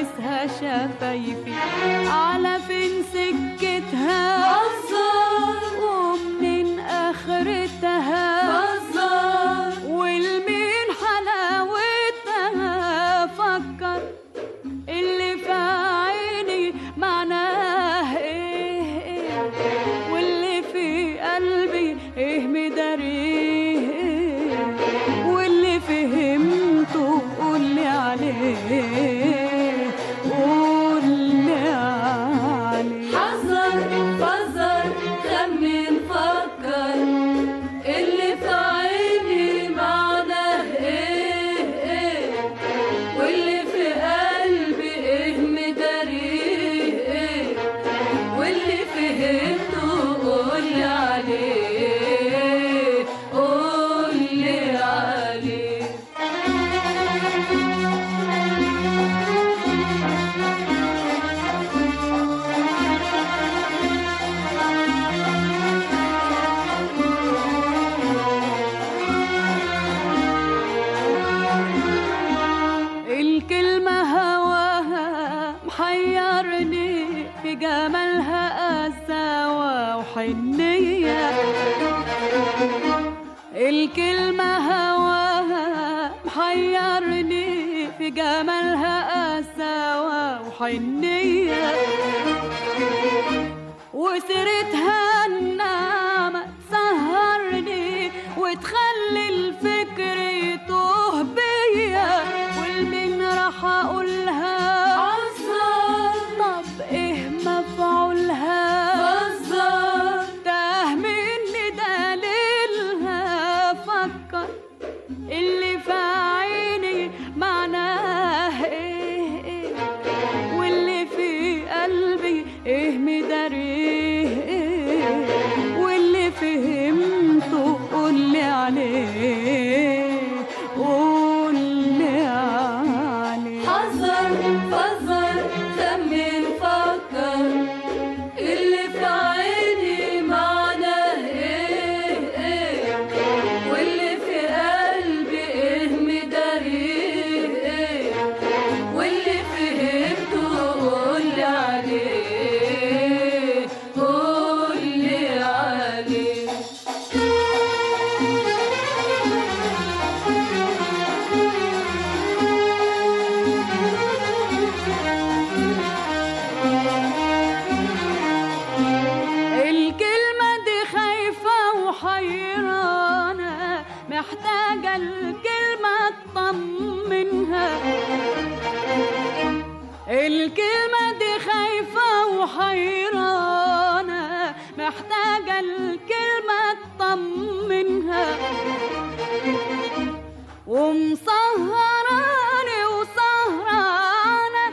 تلمسها شفايفي على فين سكتها فزر ومنين اخرتها فزر والمين حلاوتها فكر اللي في عيني معناه ايه إيه واللي في قلبي ايه مداريه إيه واللي فهمته قولي عليه قولي عليه حذر فزر خمن فكر اللي في عيني معناه ايه ايه واللي في قلبي ايه مداريه ايه واللي فهمته قولي عليه قولي عليه الكلمة هواها محيرني في جمالها قساوة وحنية الكلمة هواها محيرني في جمالها قساوة وحنية وسيرتها النعمة تسهرني وتخلي الفكر يتوه بيا والمين راح اقولها عذر طب ايه مفعولها فزر تاه مني دليلها فكر اللي في عيني معناه ايه ايه واللي في قلبي ايه مداريه ايه واللي فهمته قولي عليه قولي عليه حذر فزر خمن فكر اللي في عيني معناه ايه ايه واللي في قلبي ايه مداريه ايه واللي فهمته قولي عليه قولي عليه الكلمة دي خايفة وحيرانة محتاجة الكلمة تطمنها الكلمة دي خايفة وحيرانة محتاجة الكلمة تطمنها ومسهراني وسهرانة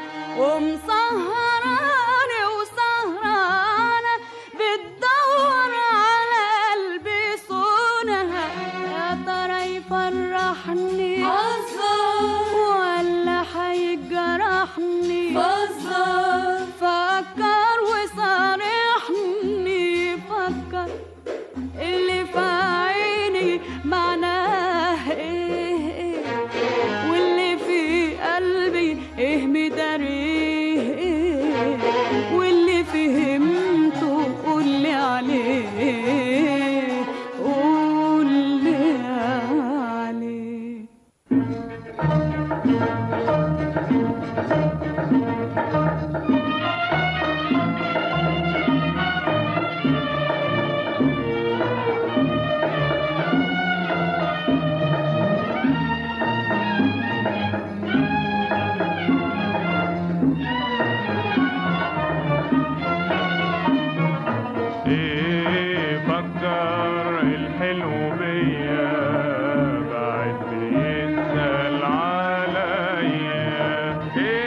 ومسهراني وسهرانة بتدور على قلبي صونها يا ترى يفرحني حذر ولا حيجرحني فزر فكر وصارحني فكر اللي في عيني معناه ايه إيه واللي في قلبي ايه مداريه إيه واللي فهمته قولي عليه قولي عليه ايه فكر الحلو بيا بعد بيسأل عليا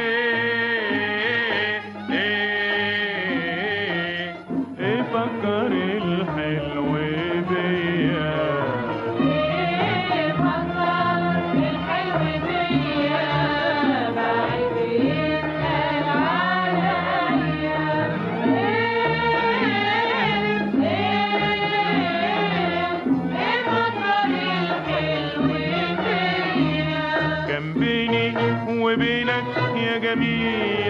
ايه ايه ايه فكر الحلو بيا كان بيني وبينك يا جميل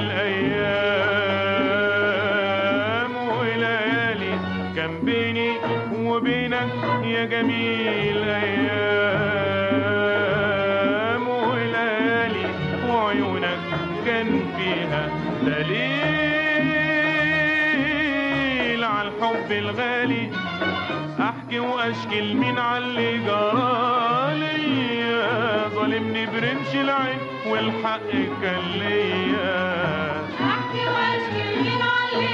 الأيام وليالي وعيونك كان فيها دليل على الحب الغالي احكي واشكي لمين على اللي جرالي ظالمني برمش العين والحق كان ليا احكي واشكي مين على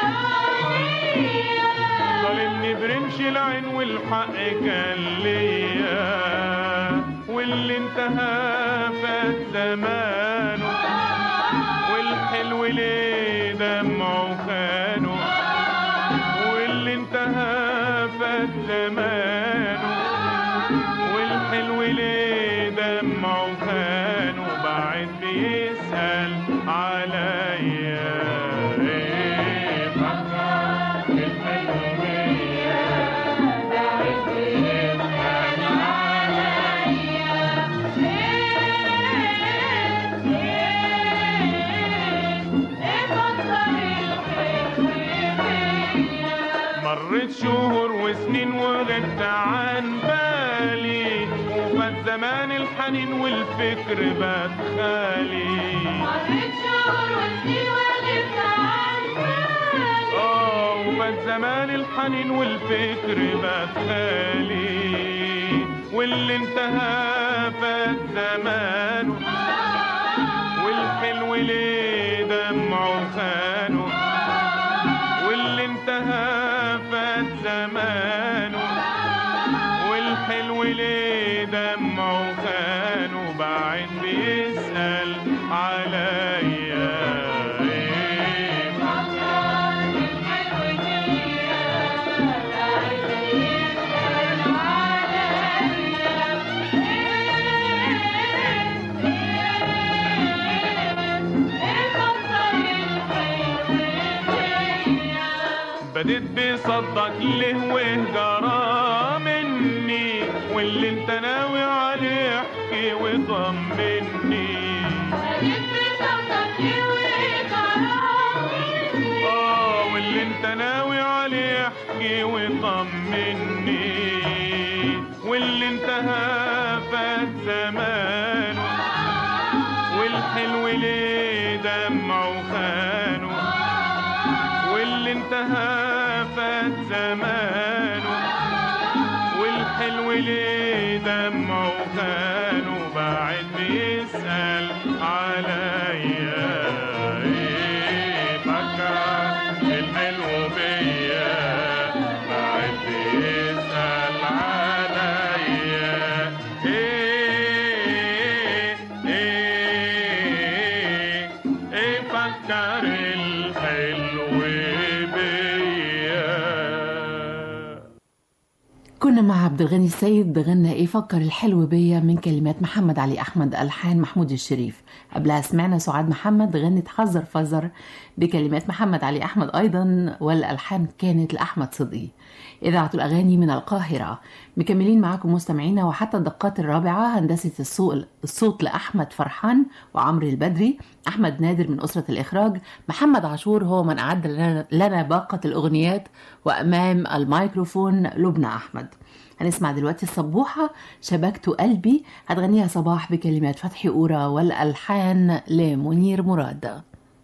اللي ظالمني برمش العين والحق كان ليا واللي انتهى فات زمانه والحلو ليه دمعه خانه واللي انتهى فات زمانه والحلو ليه دمعه خانه بعد بيسأل عليا ايه فكر الحلو بيا بعد بيسأل مرت شهور وسنين وغبت عن بالي وفات زمان الحنين والفكر بات خالي اه وفات زمان الحنين والفكر بات خالي واللي انتهى فات زمانه والحلو ليه دمعه خانه واللي انتهى فات زمانه والحلو ليه دمعه خانه بعد بيسأل عليا ايه بديت بصدق ليه وهجرة مني واللي انت ناوي عليه احكي وطمني اه واللي انت ناوي عليه احكي وطمني واللي انتهى فات زمانه والحلو ليه دمعه خانه واللي انتهى فات زمانه والحلو ليه دمعه خانه بعد بيسأل عليا ايه فكر الحلو بيا بعد بيسأل عليا ايه ايه ايه فكر الحلو بيا كنا مع عبد الغني السيد بغنى ايه فكر الحلو بيا من كلمات محمد علي احمد الحان محمود الشريف قبلها سمعنا سعاد محمد غنت حذر فزر بكلمات محمد علي احمد ايضا والالحان كانت لاحمد صدقي اذاعه الاغاني من القاهره مكملين معاكم مستمعينا وحتى الدقات الرابعه هندسه الصوت الصوت لاحمد فرحان وعمرو البدري احمد نادر من اسره الاخراج محمد عاشور هو من اعد لنا- لنا باقه الاغنيات وامام الميكروفون لبنى احمد هنسمع دلوقتي الصبوحة شبكت قلبي هتغنيها صباح بكلمات فتحي أورا والألحان لمنير مراد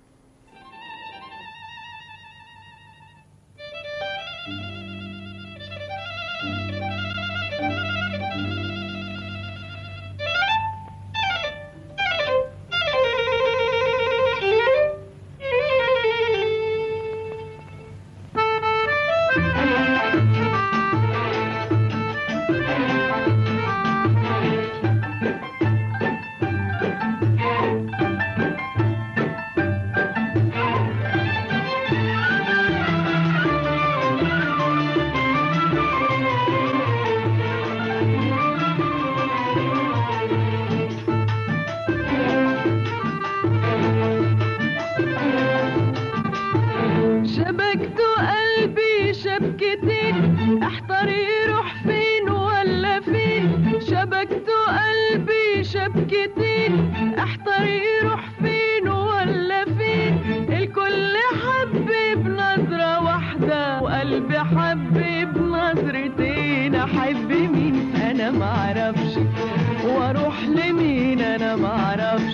شبكت قلبي شبكتين احتار يروح فين ولا فين شبكت قلبي شبكتين احتار يروح فين ولا فين الكل حب بنظرة واحدة وقلبي حب بنظرتين احب مين انا معرفش واروح لمين انا معرفش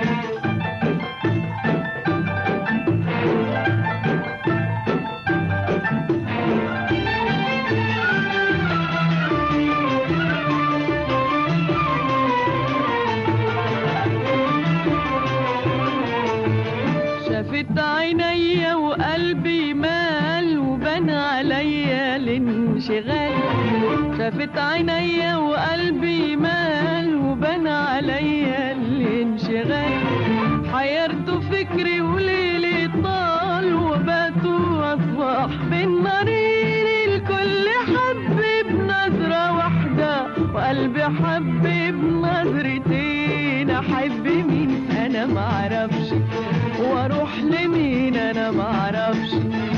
شافت عيني وقلبي مال وبان عليا الانشغال شافت عيني وقلبي مال وبان عليا الانشغال حيرت فكري وليلي طال وبات واصبح بالنارين الكل حب بنظرة واحدة وقلبي حب بنظرتين احب مين انا معرفش واروح لمين انا معرفش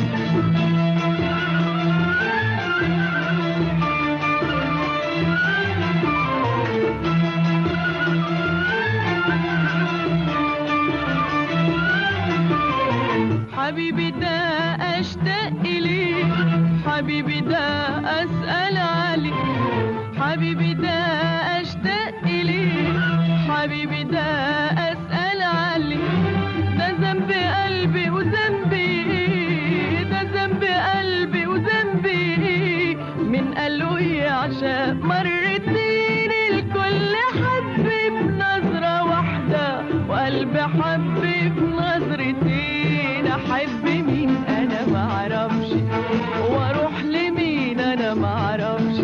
حبيبي ده اشتاق اليه حبيبي ده اسال عليه حبيبي ده اشتاق اليه حبيبي ده اسال عليه ده ذنب قلبي وذنبي ده ذنب قلبي وذنبي من قال له يعشق مرتين الكل حب بنظرة واحدة وقلبي حب بنظرتين احب مين انا معرفش واروح لمين انا معرفش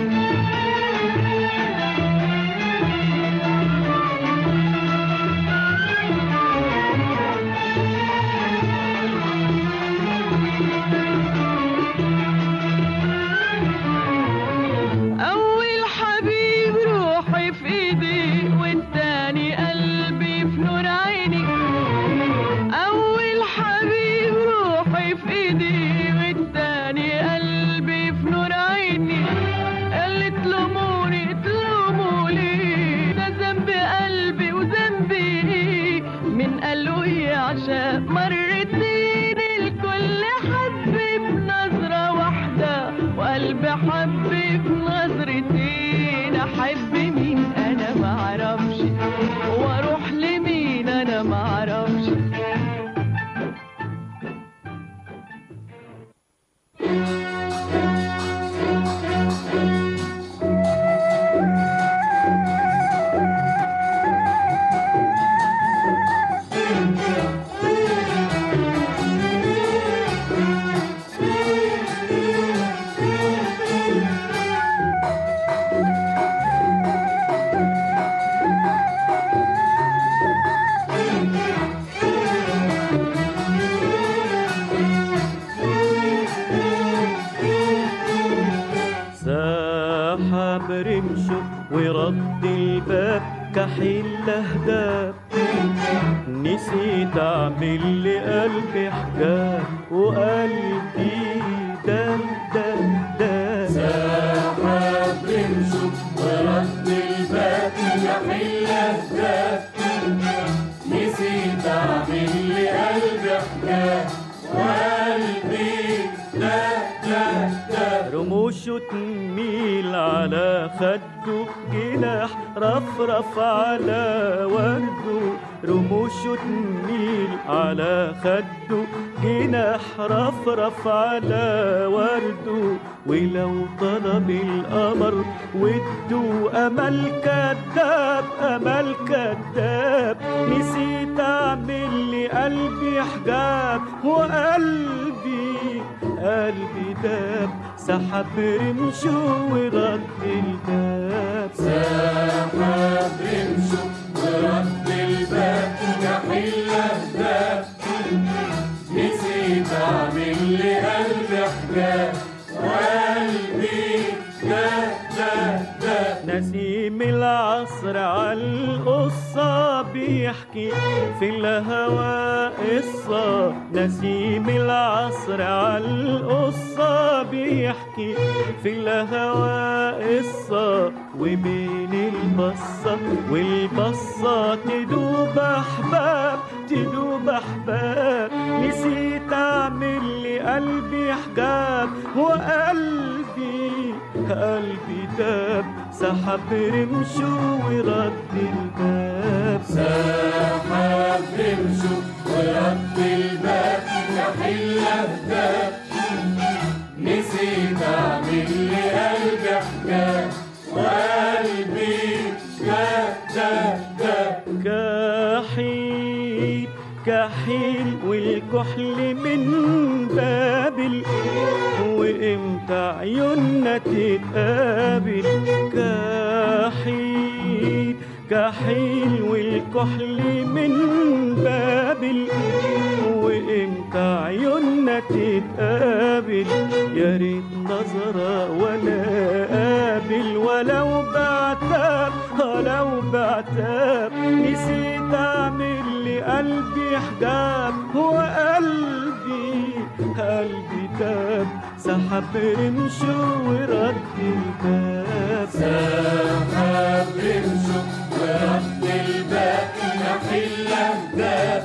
أول حبيب روحي في إيدي والتاني قلبي في نور عيني أول حبيب روحي في إيدي والتاني قلبي في نور عيني اللي تلوموني تلوموني ده ذنب قلبي وذنبي من قالوا يعشق مرتين الكل حب بنظرة واحدة وقلبي حب بنظرتين أحب مين أنا معرفش وأروح لمين أنا معرفش ساحب رمشه ورد الباب كحيل لهداب نسيت اعمل لقلبي حجاب وقلبي دم دم دم سحب رمشه ورد الباب يحل الداب نسيت اعمل لقلبي حجاب وقلبي ده ده ده رموشه تميل على خده جناح رفرف على ورده رموشه تميل على خده جناح رفرف على ورده ولو طلب القمر وده امل كذاب امل كذاب نسيت اعمل لقلبي حجاب وقلبي قلبي داب سحب رمشه ورد الباب سحب رمشه ورد الباب يحل الداب نسيت اعمل لقلبي حجاب وقلبي ده ده ده نسيم العصر عالقصة بيحكي في الهوى قصة نسيم العصر عالقصة بيحكي في الهوى قصة وبين البصة والبصة تدوب أحباب تدوب أحباب نسيت أعمل لقلبي حجاب وقلبي قلبي داب سحب رمشه ورد الباب سحب رمشه ورد الباب كحل اهداب نسيت اعمل لقلبي حجاب وقلبي جاب جاب جاب كحيل كحيل والكحل من بابل وامتى عيوننا تتقابل كحيل كحيل والكحل من بابل وامتى عيوننا تتقابل يا ريت نظرة ولا قابل ولو بعتاب ولو بعتاب نسيت اعمل لقلبي حجاب هو قلبي قلبي تاب سحب رمشه ورد الباب سحب رمشه ورد الباب كحل اهداب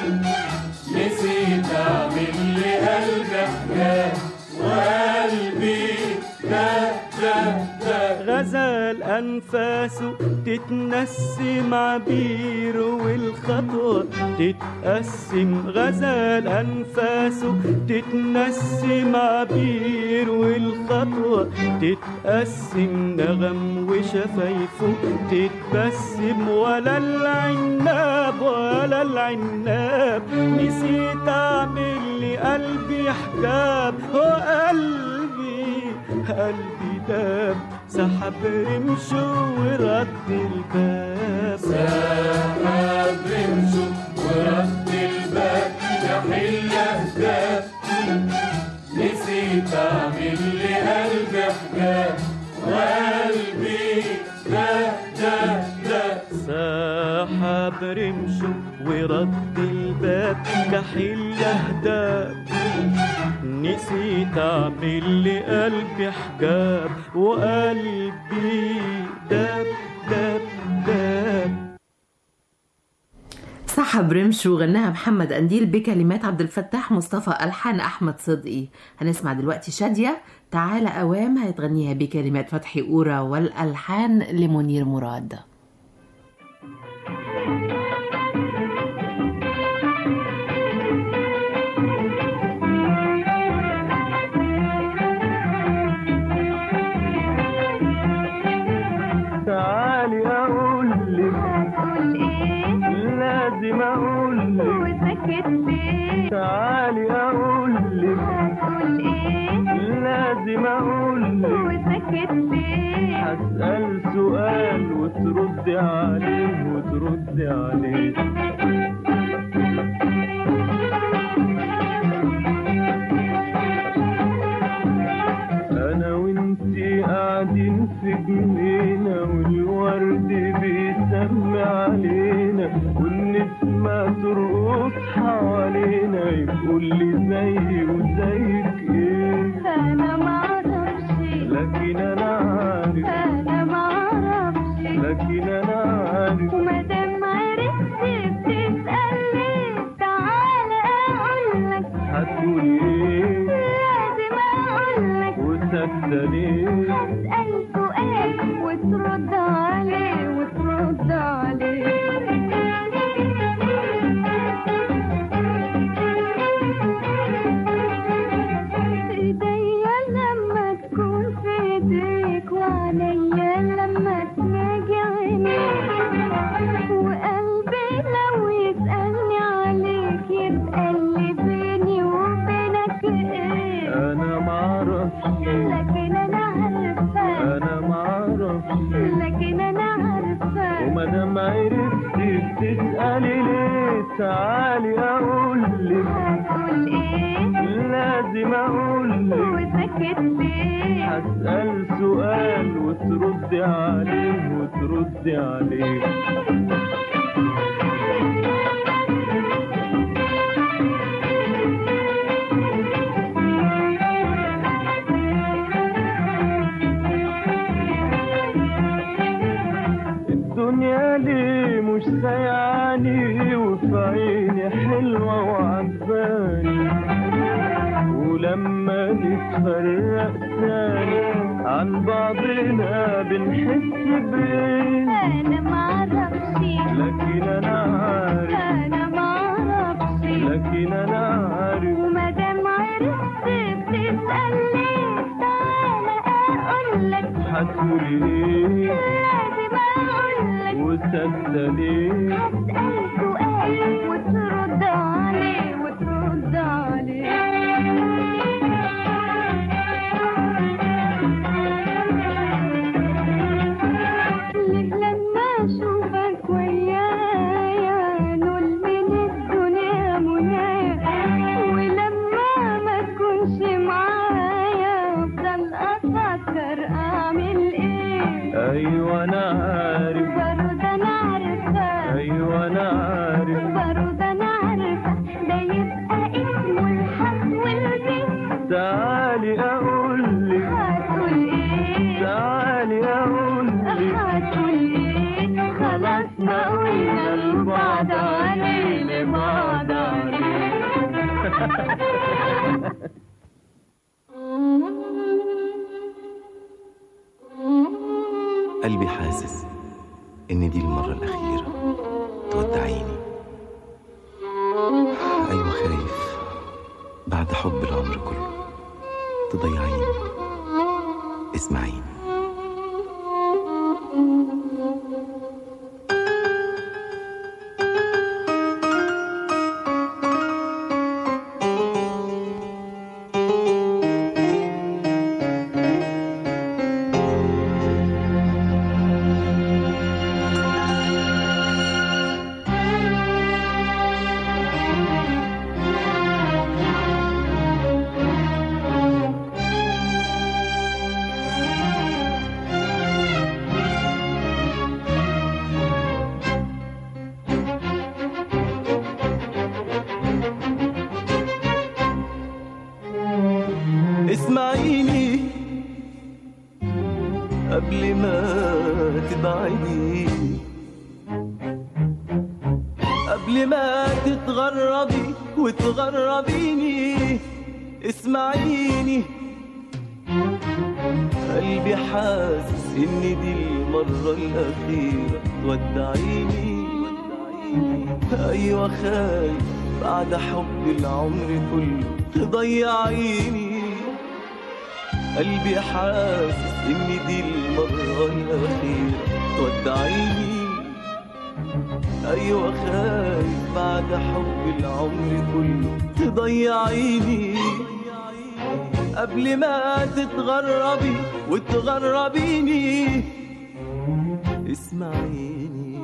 نسيت اعمل لقلبي حجاب وقلبي جاب جاب جاب غزال أنفاسه تتنسم عبير والخطوة تتقسم غزال أنفاسه تتنسم عبير والخطوة تتقسم نغم وشفايفه تتبسم ولا العناب ولا العناب نسيت أعمل لقلبي حجاب وقلبي قلبي داب سحب رمشه ورد الباب سحب رمشه ورد الباب كحل اهداب نسيت اعمل لقلبي حجاب وقلبي جاب جاب جاب سحب رمشه ورد الباب كحل اهداب نسيت اعمل لقلبي حجاب وقلبي داب داب داب سحب رمش وغناها محمد قنديل بكلمات عبد الفتاح مصطفى ألحان أحمد صدقي هنسمع دلوقتي شادية تعالى أوام هتغنيها بكلمات فتحي أورا والألحان لمنير مراد تعالي اقول لك قول ايه لازم اقول لك وسكت ليه تعالي اقول لك قول ايه لازم اقول لك وسكت ليه هسأل سؤال وتردي عليه وتردي عليه أنا وإنتي قاعدين في جنينة والورد بيسمي علينا والنسمة ترقص حوالينا يقول لي زيي وزيك إيه انا معرفش لكن أنا عارف انا معرفش لكن أنا عارف ومادام عرفت بتسألني تعالى اقولك هتقول إيه لازم اقولك وساكتة ليه هسأل سؤال وترد عليه وترد عليه ايديا لما تكون في ايديك وعليا لما تلاقي عينيك وقلبي لو يسألني عليك يبقى اللي بيني وبينك ايه أنا معرفش لكن انا عارفه أنا معرفش لكن انا عارفه ومادام عرفتي بتسألي ليه تعالي أقولك هتقول ايه لازم أقولك وسكت ليه هسأل سؤال وتردي عليه وتردي عليه الدنيا ليه مش سايعاني وفي عيني حلوة وعجباني ولما نتفرق تاني عن بعضنا بنحس بايه انا معرفش لكن انا عارف انا معرفش لكن انا عارف ومادام عرفت بتسأل ليه تعالى اقولك هتقول ايه لازم اقولك وسادة ليه هسأل سؤال وترد عليه وترد عليه ليه لما اشوفك ويايا نول من الدنيا منايا ولما ما تكونش معايا افضل افكر اعمل ايه ايوه انا عارف برضه انا عارفه ايوه انا عارف برضه انا عارفه ده يبقى اسمه الحق والبيت تعالي اقول لك هتقول ايه تعالي اقول لك هتقول ايه خلاص ما قلنا لبعض عليه لبعض عليه قلبي حاسس إن دي المرة الأخيرة تودعيني أيوة خايف بعد حب العمر كله تضيعيني اسمعيني اسمعيني قبل ما تبعدي قبل ما تتغربي وتغربيني اسمعيني قلبي حاسس ان دي المرة الأخيرة تودعيني أيوة خايف بعد حب العمر كله تضيعيني قلبي حاسس ان دي المرة الأخيرة تودعيني أيوة خايف بعد حب العمر كله تضيعيني قبل ما تتغربي وتغربيني اسمعيني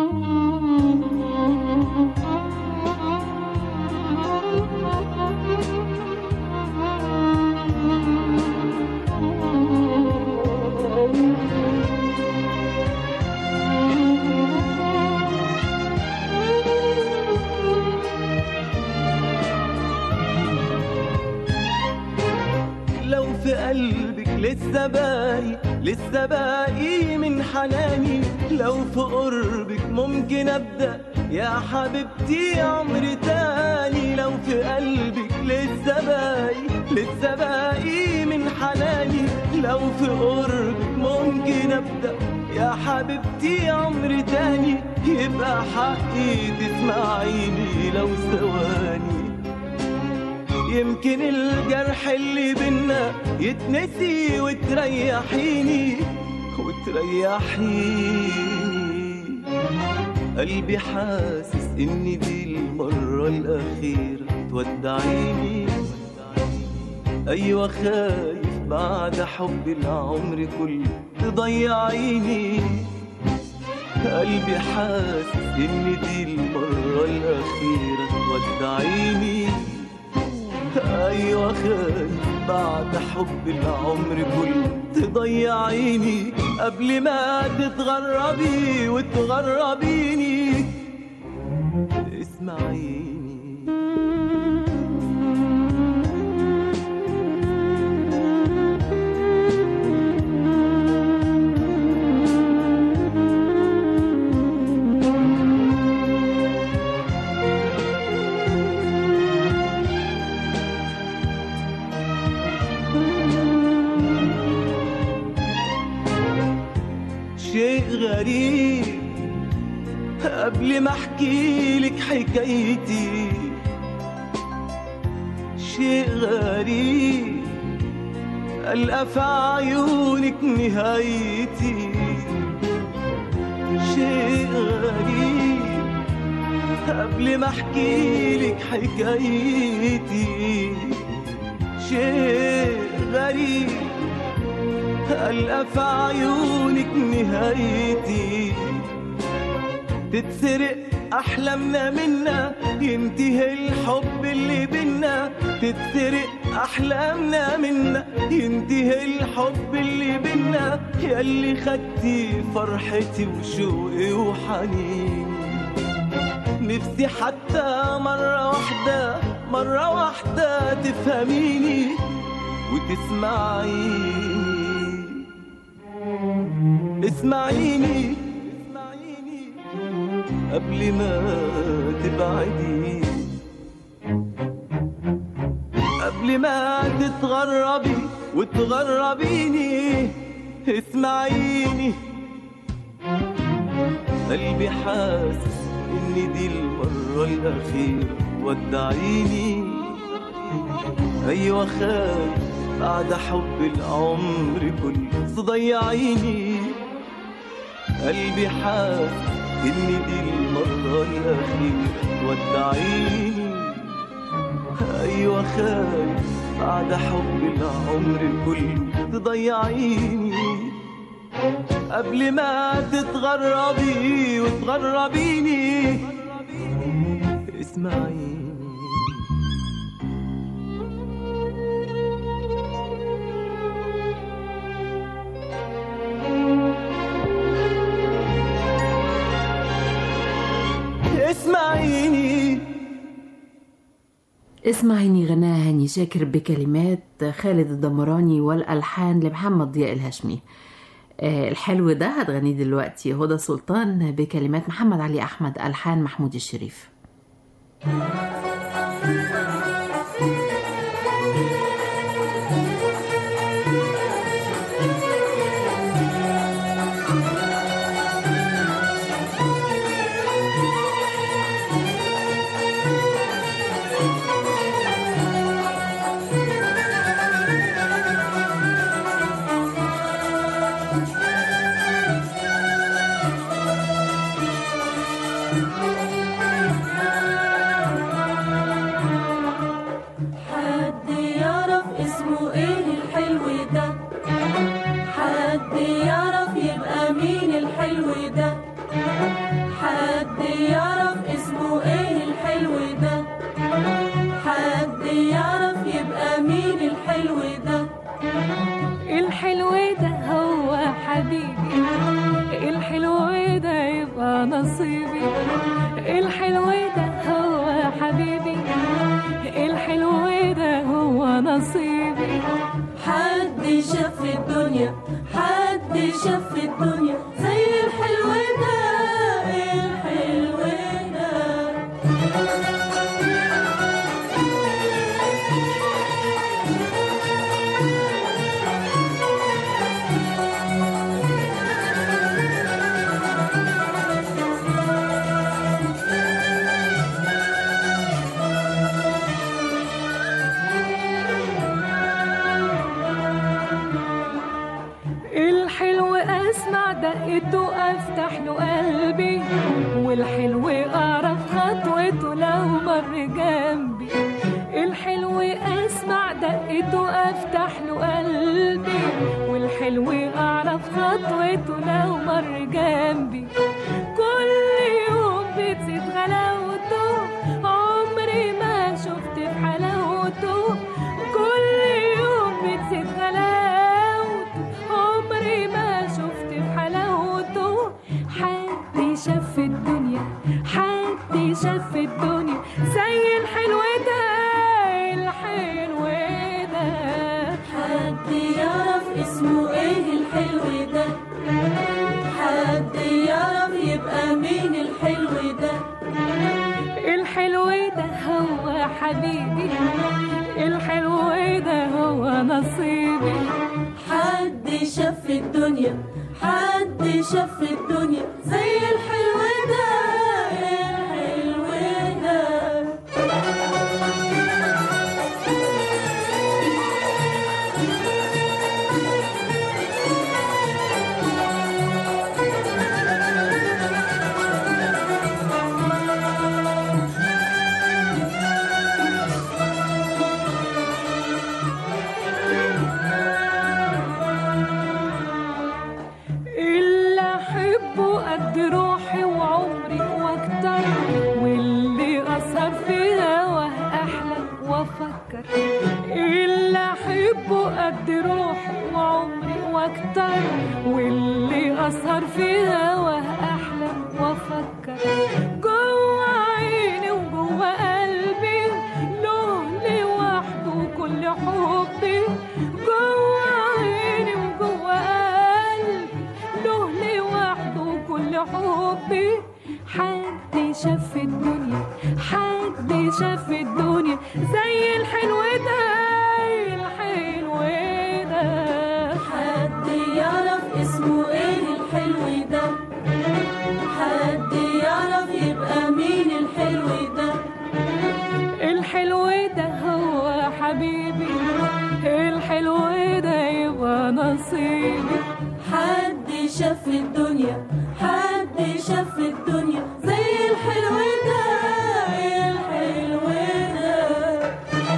لو في قلبك لسه باقي لسه باقي من حناني لو في قربك ممكن ابدا يا حبيبتي عمري تاني لو في قلبك لسه باقي لسه باقي من حناني لو في قربك ممكن ابدا يا حبيبتي عمري تاني يبقى حقي تسمعيني لو ثواني يمكن الجرح اللي بينا يتنسي وتريحيني وتريحيني قلبي حاسس ان دي المرة الأخيرة تودعيني أيوة خايف بعد حب العمر كله تضيعيني قلبي حاسس ان دي المرة الأخيرة تودعيني ايوه خايف بعد حب العمر كله تضيعيني قبل ما تتغربي وتغربيني اسمعيني شيء غريب قبل ما احكي لك حكايتي شيء غريب ألقى في عيونك نهايتي شيء غريب قبل ما احكي لك حكايتي شيء غريب ألقى في عيونك نهايتي تتسرق أحلامنا منا ينتهي الحب اللي بينا تتسرق أحلامنا منا ينتهي الحب اللي بينا ياللي خدتي فرحتي وشوقي وحنيني نفسي حتى مرة واحدة مرة واحدة تفهميني وتسمعيني اسمعيني اسمعيني قبل ما تبعدي قبل ما تتغربي وتغربيني اسمعيني قلبي حاسس ان دي المرة الأخيرة ودعيني أيوة خايف بعد حب العمر كله تضيعيني قلبي حاسس ان دي المرة الأخيرة تودعيني أيوة خايف بعد حب العمر كله تضيعيني قبل ما تتغربي وتغربيني اسمعيني اسمعيني اسمعيني غناها هاني شاكر بكلمات خالد الدمراني والألحان لمحمد ضياء الهاشمي آه، الحلو ده هتغنيه دلوقتي هدى سلطان بكلمات محمد علي أحمد ألحان محمود الشريف حد يعرف اسمه ايه الحلو ده حد يعرف يبقى مين الحلو ده حد يعرف اسمه ايه الحلو ده حد يعرف يبقى مين الحلو ده الحلو ده هو حبيبي الحلو ده يبقى نصيبي الحلو ده هو حبيبي الحلو ده هو نصيبي حد شاف الدنيا حد شاف الدنيا زي الحلو ده الحلو ده الحلو اسمع دقته افتح له قلبي والحلو اعرف خطوته لو مر جنبي الحلو اسمع دقته افتح له قلبي والحلو اعرف خطوته لو مر جنبي كل يوم بتزيد غلاوته عمري ما شفت في حلاوته كل يوم بتزيد غلاوته عمري ما شفت في حلاوته حد شاف الدنيا حد شاف الدنيا زي الحلو ده الحلو ده حد يعرف اسمه ايه الحلو ده حد يعرف يبقى مين الحلو ده الحلو ده هو حبيبي الحلو ده هو نصيبي حد شاف الدنيا حد شاف في الدنيا زي الحلو ده الحلو ده اللي احبه قد روحي وعمري واكتر واللي اثر في هواه احلى وافكر اللي احبه قد روحي وعمري واكتر واللي اثر في هواه احلى وافكر جوه عيني وجوه قلبي له لوحده كل حبي جوه عيني وجوه قلبي له لوحده كل حبي حد شاف الدنيا حد شاف الدنيا زي الحلو ده الحلو ده حد يعرف اسمه ايه الحلو ده حد يعرف يبقى مين الحلو ده الحلو ده هو حبيبي الحلو ده يبقى نصيبي حد شاف الدنيا حد شاف الدنيا زي الحلو ده الحلو ده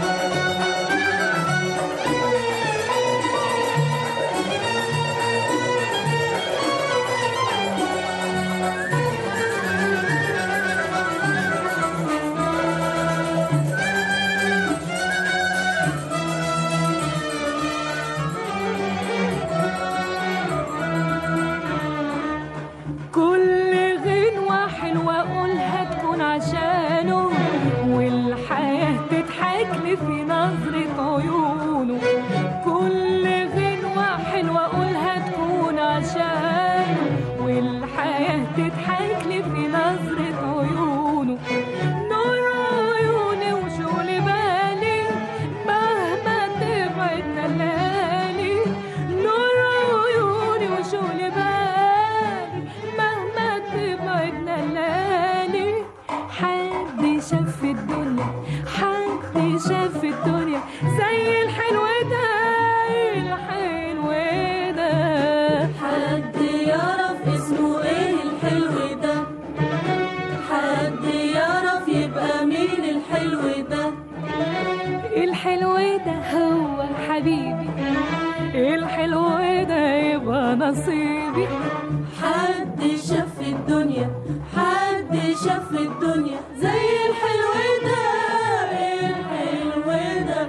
كل غنوة حلوة أقولها تكون عشانه والحياة تضحك لي في نظرة عيونه كل غنوة حلوة أقولها تكون عشانه والحياة تضحك لي في نظرة عيونه نور عيوني وشغل بالي مهما تبعد الليالي نور عيوني وشغل بالي مهما تبعدنا الليالي حد شاف في الدنيا حد شاف في الدنيا زي الحلو ده الحلو ده حد يعرف اسمه ايه الحلو ده حد يعرف يبقى مين الحلو ده الحلو ده هو حبيبي الحلو ده يبقى نصيبي حد شاف في الدنيا حد شاف في الدنيا زي الحلو ده الحلو ده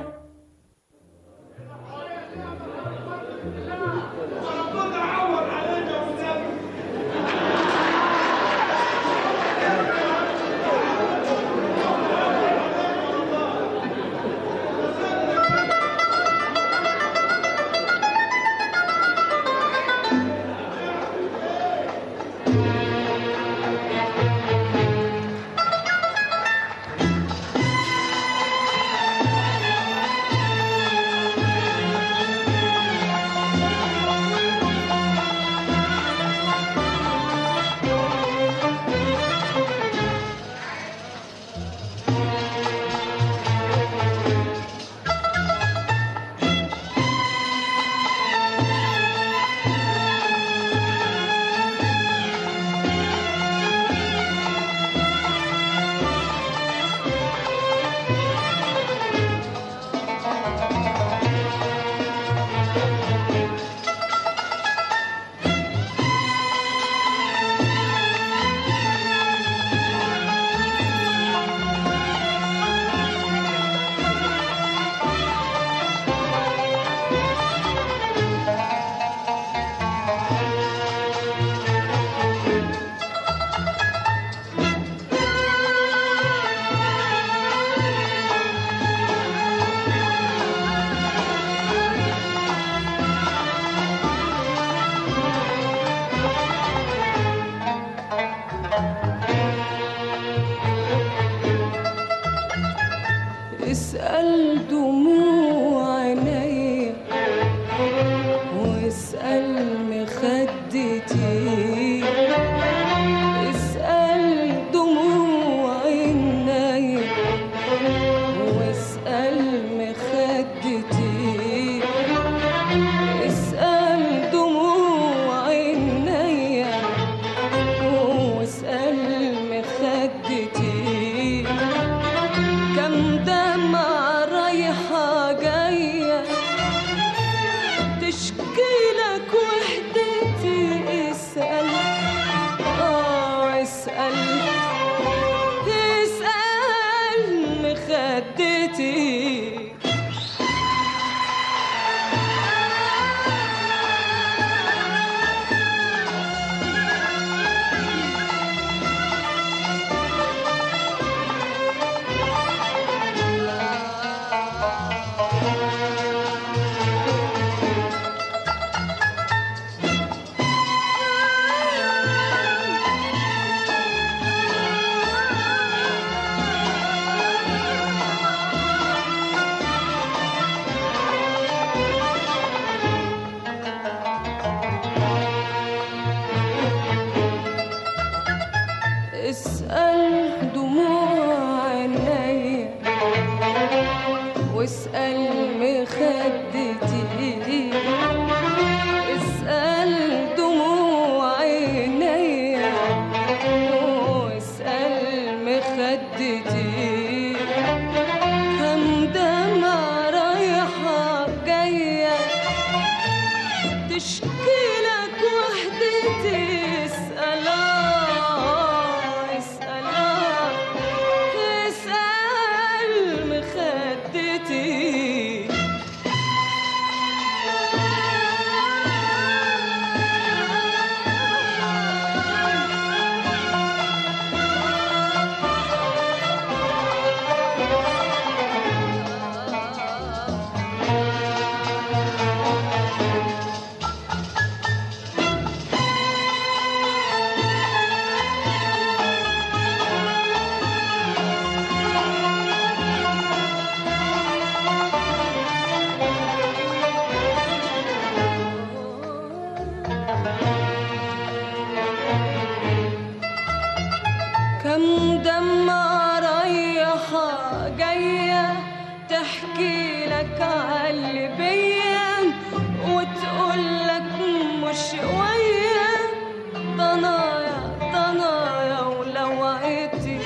دمع رايحة جاية تحكي لك عاللي بيا وتقول لك مش ويا ضنايا ضنايا ولوعتي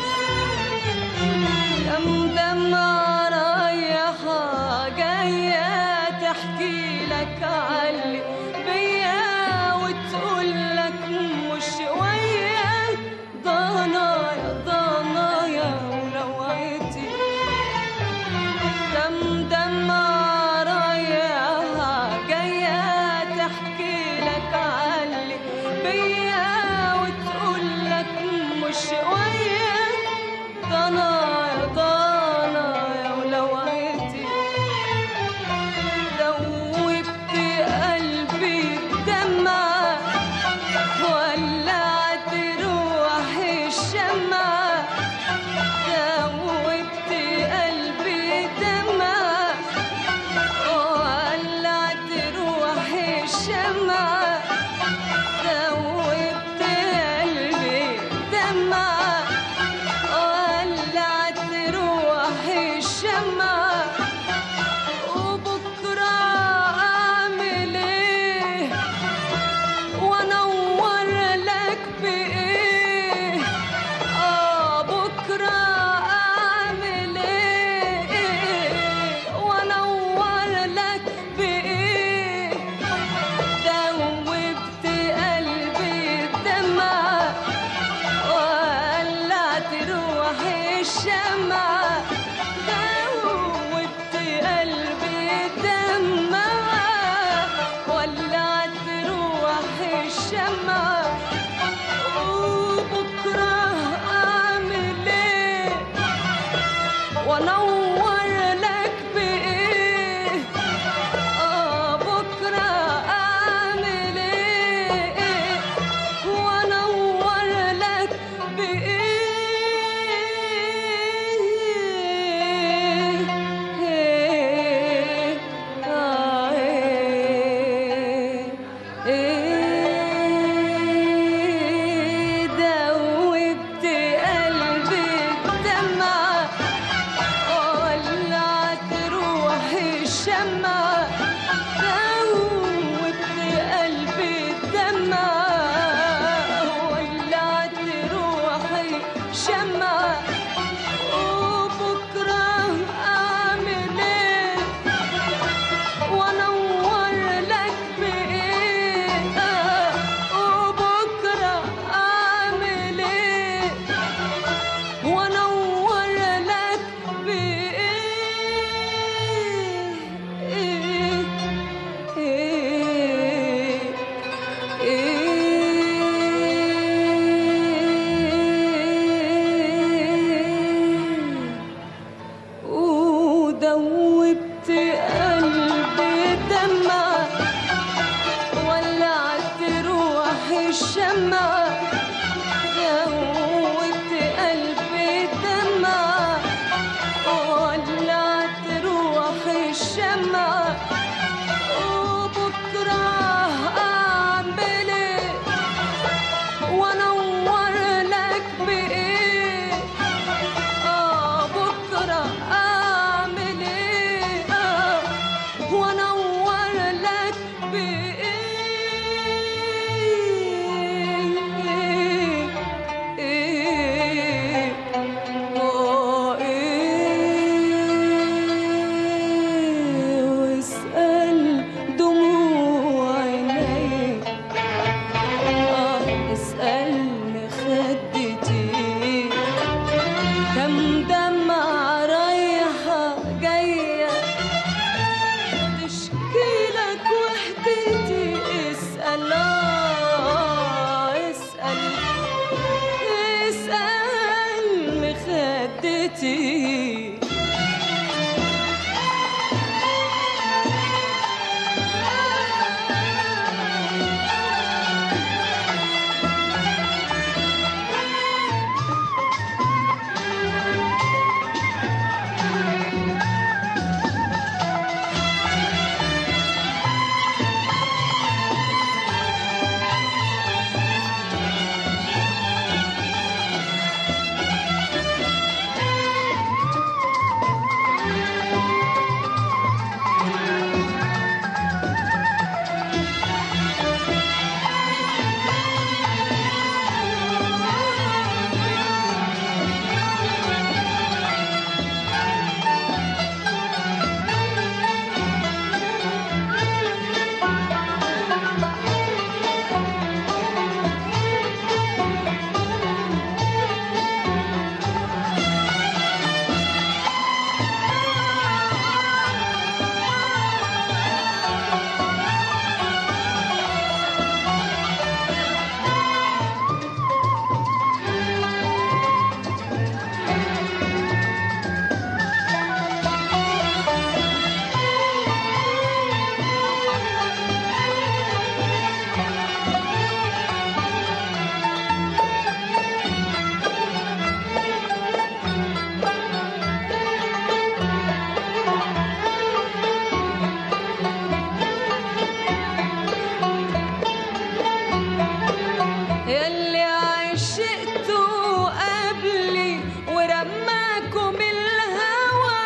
كم دمع رايحة جاية تحكي لك عاللي بيا وتقول لك مش ويا ضنايا ضنايا ولوعتي كم دمع رايحة جاية تحكي لك عاللي بيا وتقول لك مش ويا ضنايا ضنايا ولوعتي دوبت قلبي بدمعة ولعت روحي الشمعة دوبت قلبي دمعة ولعت روحي الشمعة دوبت قلبي دمعة ولعت روحي الشمعة وبكرة أعمل إيه وأنور لك بإيه آه بكرة أعمل إيه وأنور لك بإيه دوبت قلبي الدمعة ولعت روحي الشمعة دوبت قلبي الدمعة ولعت روحي الشمعة وبكرة أعمل إيه وأنور لك بإيه آه بكرة أعمل إيه وأنور لك بإيه آه إيه إيه دوبت قلبي الدمعة ولعت روحي الشمعة دوبت قلبي الدمعة ولعت روحي شمعة وبكرة أعمل إيه وأنور لك بإيه آه، وبكرة أعمل إيه وانور لك بايه ودوبت قلبي دمعة ولعت روحي الشمعة دوبت قلبي دمعة ولعت روحي الشمعة وبكرة أعمل إيه وأنور لك بإيه آه بكرة أعمل إيه آه وأنور لك بإيه إيه آه إيه واسأل دموع عينيك آه اسألني خدتي كم دمعة رايحة جاية تشكي لك وحدتي اسأل آه، اسأل اسأل مخدتي عشقته قبلي ورماكم الهوى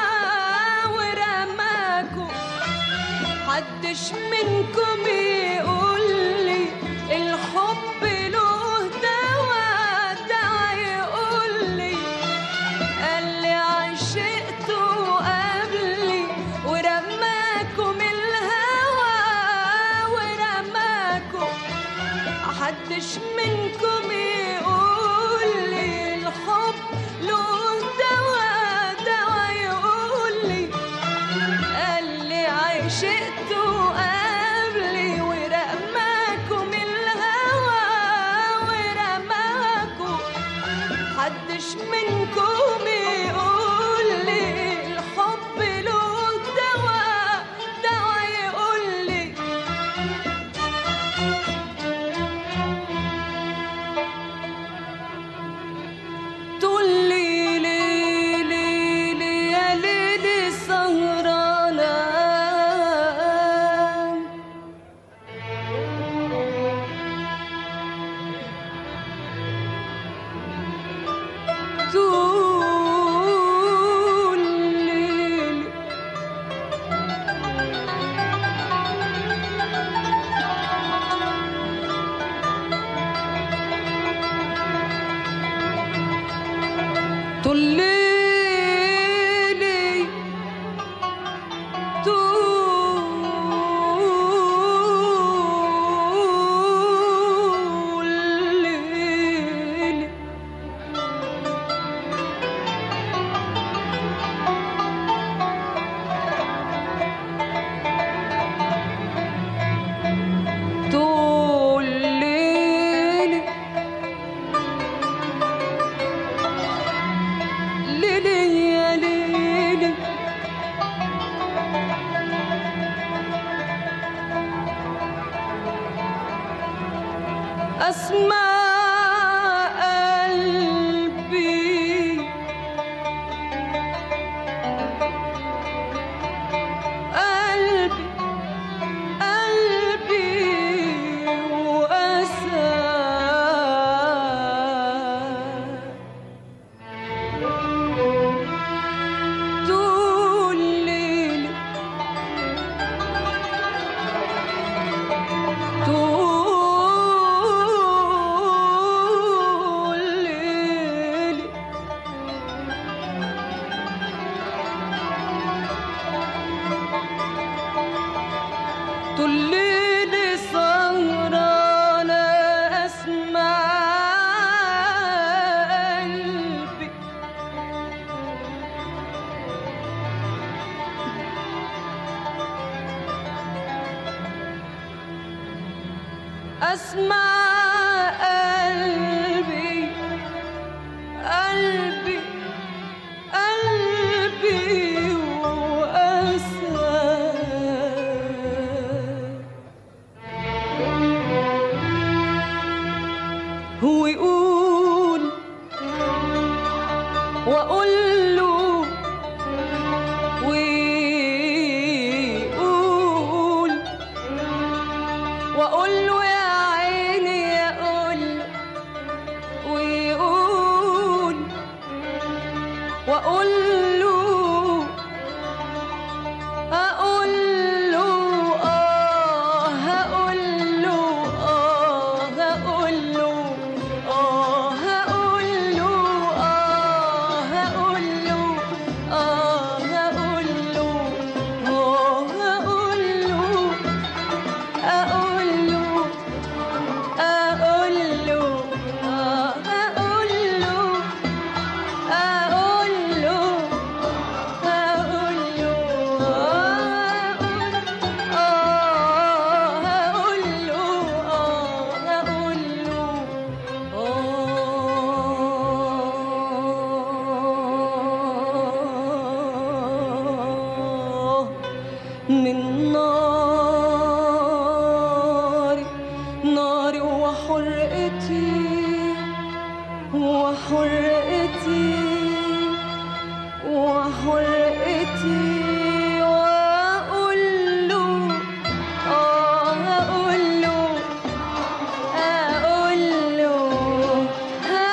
ورماكم حدش منكم يقول لي الحب له دوا دوا يقول لي قال لي عشقته قبلي ورماكم الهوى ورماكم محدش منكم يقول لي الحب له دوا دوا يقول لي قال لي عشقته قبلي ورماكم الهوى ورماكم حدش منكم يقول لي الحب له دوا دوا يقول لي تقول لي لي لي لي يا ليلي سهرانة تقول لي طليلي طليلي طليلي ليلي يا ليلي أسمع قلبي قلبي قلبي وأسى طول ليلي طول ليلي طول ليلي سهرانة أسمع قلبي أسمع قلبي قلبي قلبي وأسى هو يقول وأقول له ويقول واقول له يا عيني اقول له ويقول واقول له هقول له اه هقول له اه هقول له اه هقول له اه هقول له اه هقول له اه هقول له أقول له أقول له آه أقول له أقول له أقول له آه أقول له آه أقول له آه من ناري ناري وحرقتي وحرقتي وحرقتي واقول له اه هقول له اقول له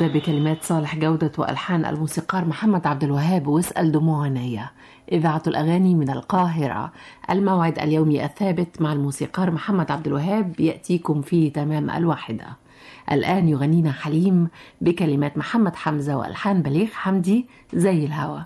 بكلمات صالح جودة وألحان الموسيقار محمد عبد الوهاب واسأل دموع عينيا إذاعة الأغاني من القاهرة الموعد اليومي الثابت مع الموسيقار محمد عبد الوهاب يأتيكم في تمام الواحدة الآن يغنينا حليم بكلمات محمد حمزة وألحان بليغ حمدي زي الهوى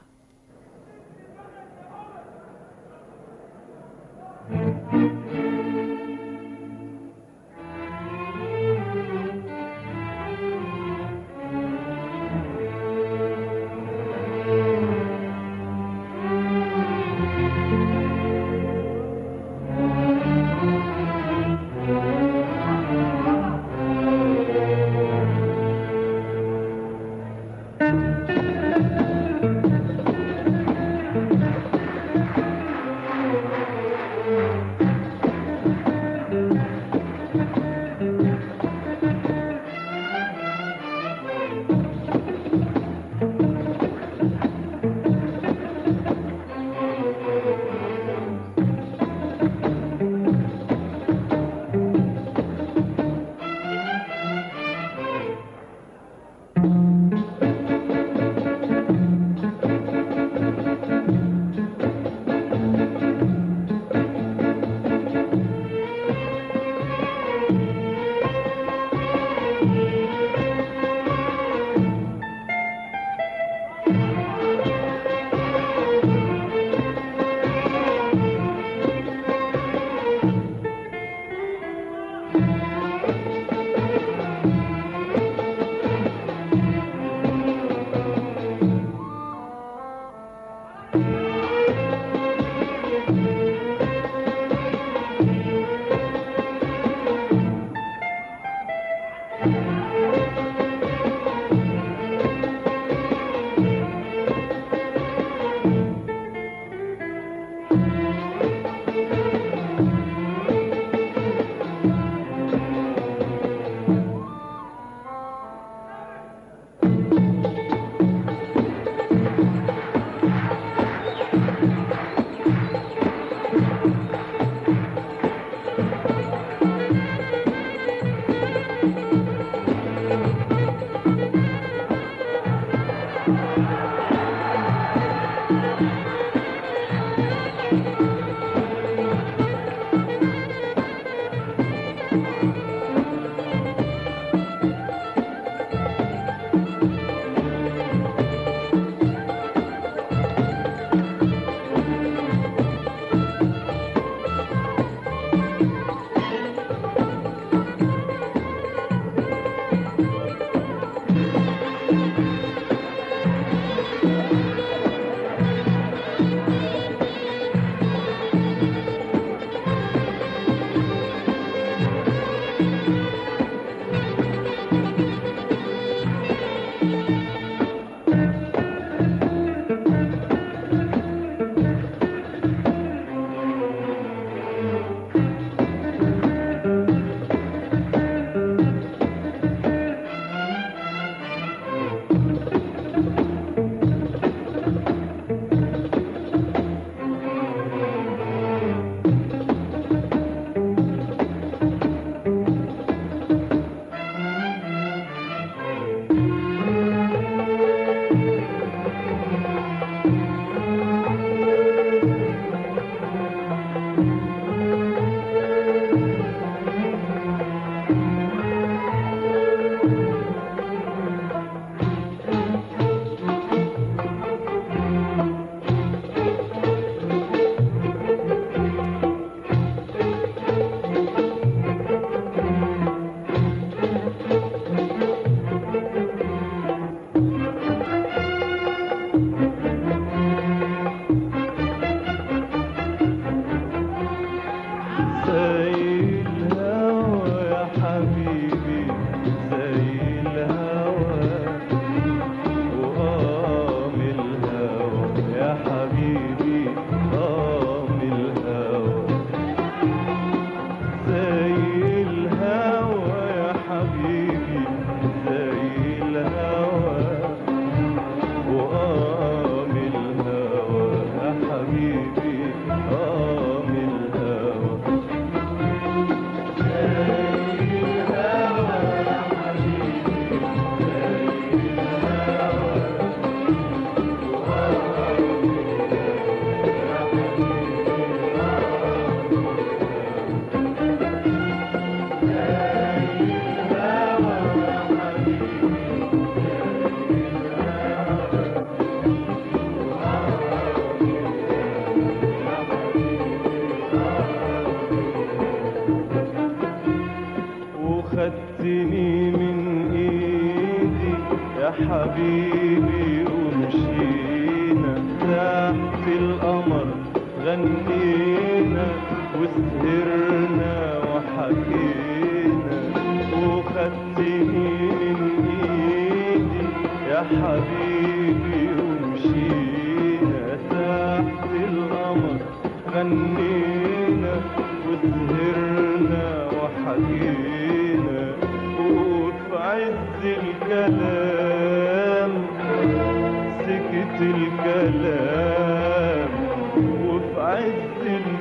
حبيبي ومشينا تحت القمر غنينا وسهرنا وحكينا وخدتني من ايدي يا حبيبي ومشينا تحت القمر غنينا وسهرنا وحكينا وفي عز الكلام سكت الكلام وفي عز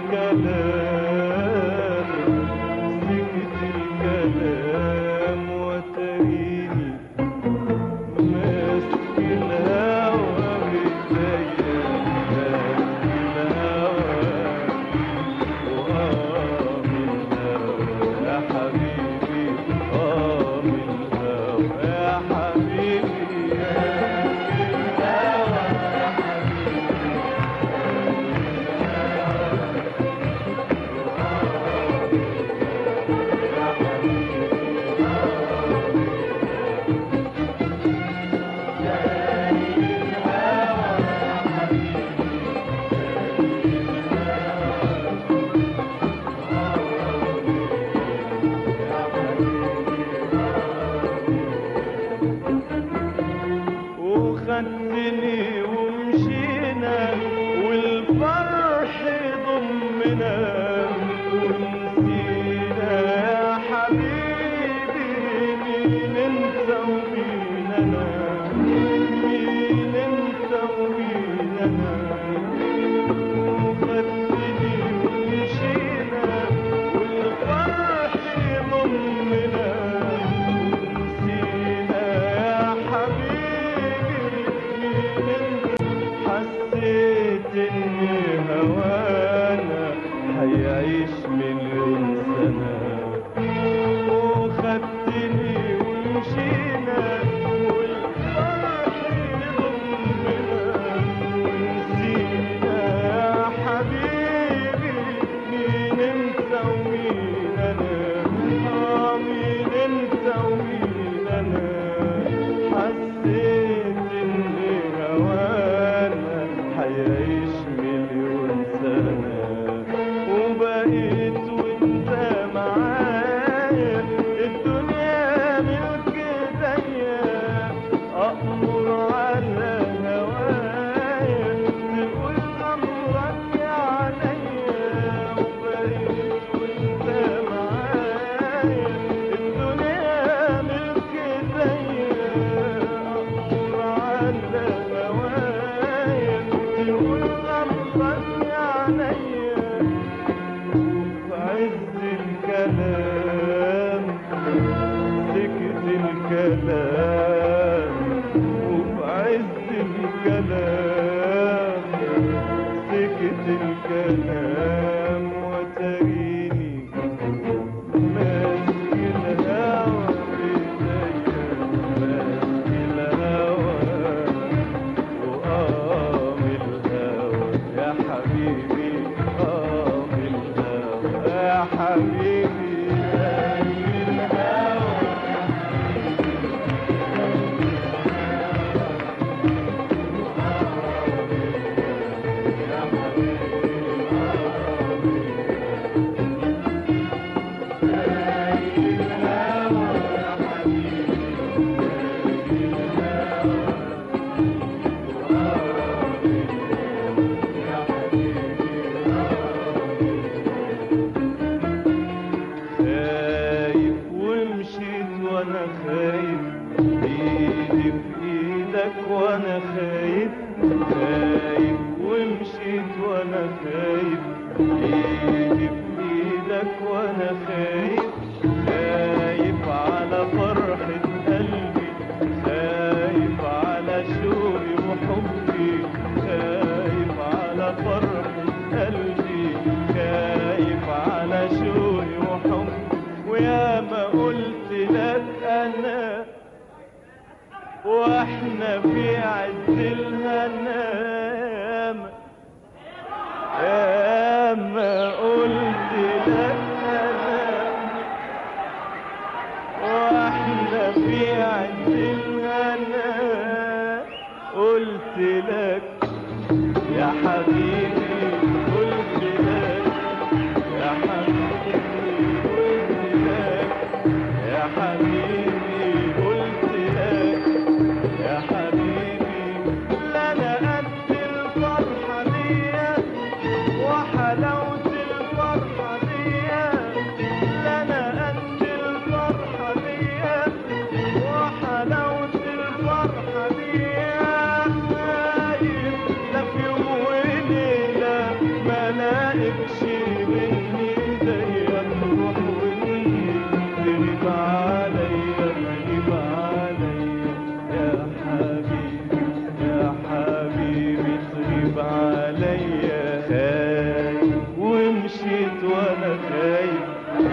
الكلام سكت الكلام وتريني ماسك الهوى بإيديا ماسك الهوى وآه من الهوى يا حبيبي آه من الهوى يا حبيبي يا الهوى يا وخدتني ومشينا والفرح ضمنا ونسينا يا حبيبي مين انت ومين انا مين انت ومين انا وخدتني ومشينا والفرح ضمنا ونسينا يا حبيبي مين انت حسيت ان هوانا هيعيش مليون سنة وخدتني ومشينا والفرح ضمنا ونسينا يا حبيبي مين انت ومين انا آه مين انت ومين انا حسيت ان هوانا هيعيش مليون سنة وبقيت وانت معايا الدنيا ملك ايديا أأمر على هوايا تقول أمرك عليا وبقيت وانت معايا الدنيا ملك ايديا أأمر على هوايا تقول أمرك عليا وفي عز الكلام سكت الكلام وفي عز الكلام سكت الكلام وتريني ماسك الهوى بإيديا ماسك الهوى وآه من الهوى يا حبيبي آه من الهوى يا حبيبي آه من الهوى يا حبيبي يا حبيبي قلت لك يا حبيبي قلت لك يا حبيبي قلت لك يا حبيبي لا انا قد الفرحه دي وحلاوه الفرحه دي لا انا قد الفرحه دي وحلاوه الفرحه دي خايف لا في يوم وليله ما لاقيكش مني ايديا تروح وتيجي تغيب عليا تغيب عليا يا حبيبي يا حبيبي تغيب عليا خايف ومشيت وانا خايف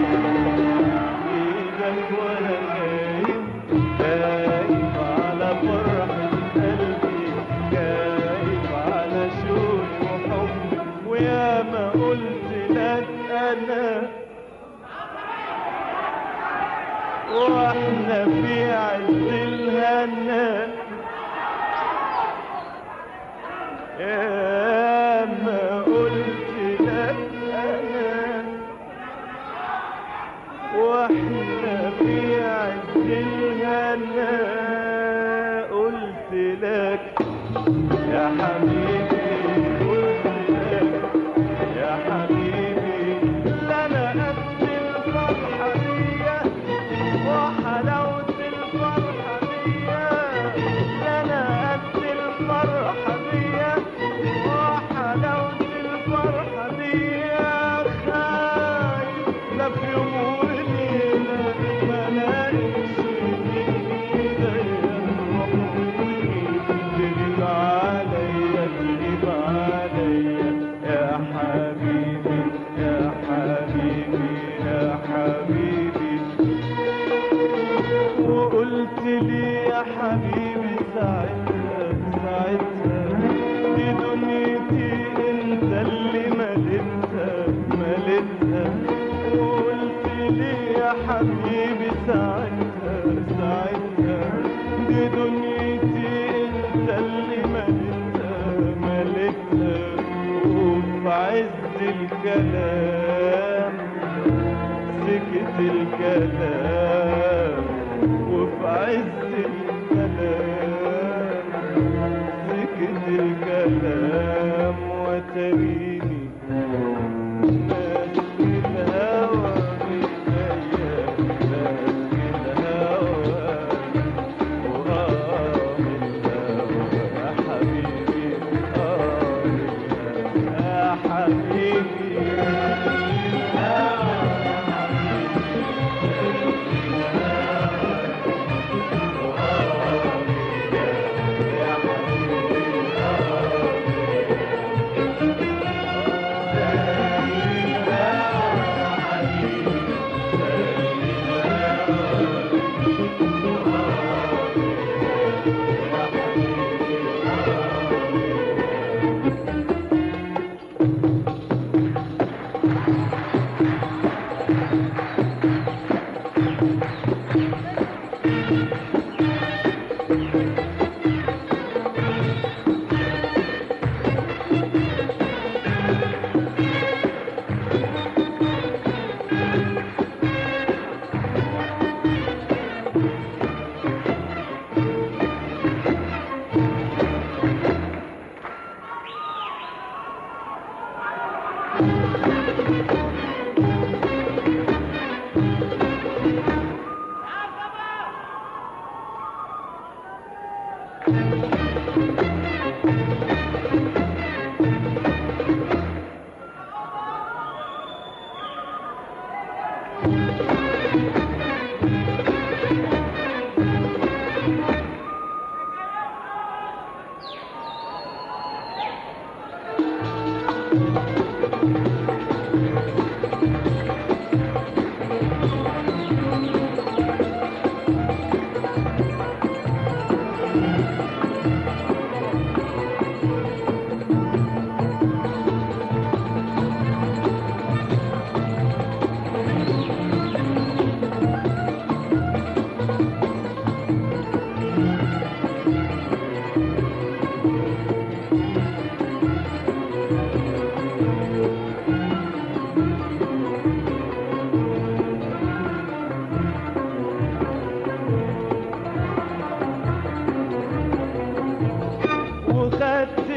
ايدك وانا خايف خايف على فرحة قلبي خايف على شوق وحب ويا ما قلت لك انا واحنا في عز الهنا يا ما قلت لك انا واحنا في عز الهنا قلت لك يا حبيبي قلت لك يا حبيبي لا انا قد الفرحه دي وحلاوه الفرحه دي لا انا قد الفرحه دي وحلاوه الفرحه دي خايف لا في يوم وليله ما لاقيش ايديا تروح وتجيب تغيب عليا تغيب عليا يا حبيبي يا حبيبي يا حبيبي وقلت لي يا حبيبي ساعتها ساعتها دي دنيتي انت اللي مليتها مليتها وقلت لي يا حبيبي ساعتها ساعتها دي دنيتي انت اللي مليتها مليتها وفي عز الكلام سكت الكلام وفي عز الكلام سكت الكلام وتريني ماسك الهوى بإيديا ماسك الهوى وآه الهوى يا حبيبي آه الهوى يا حبيبي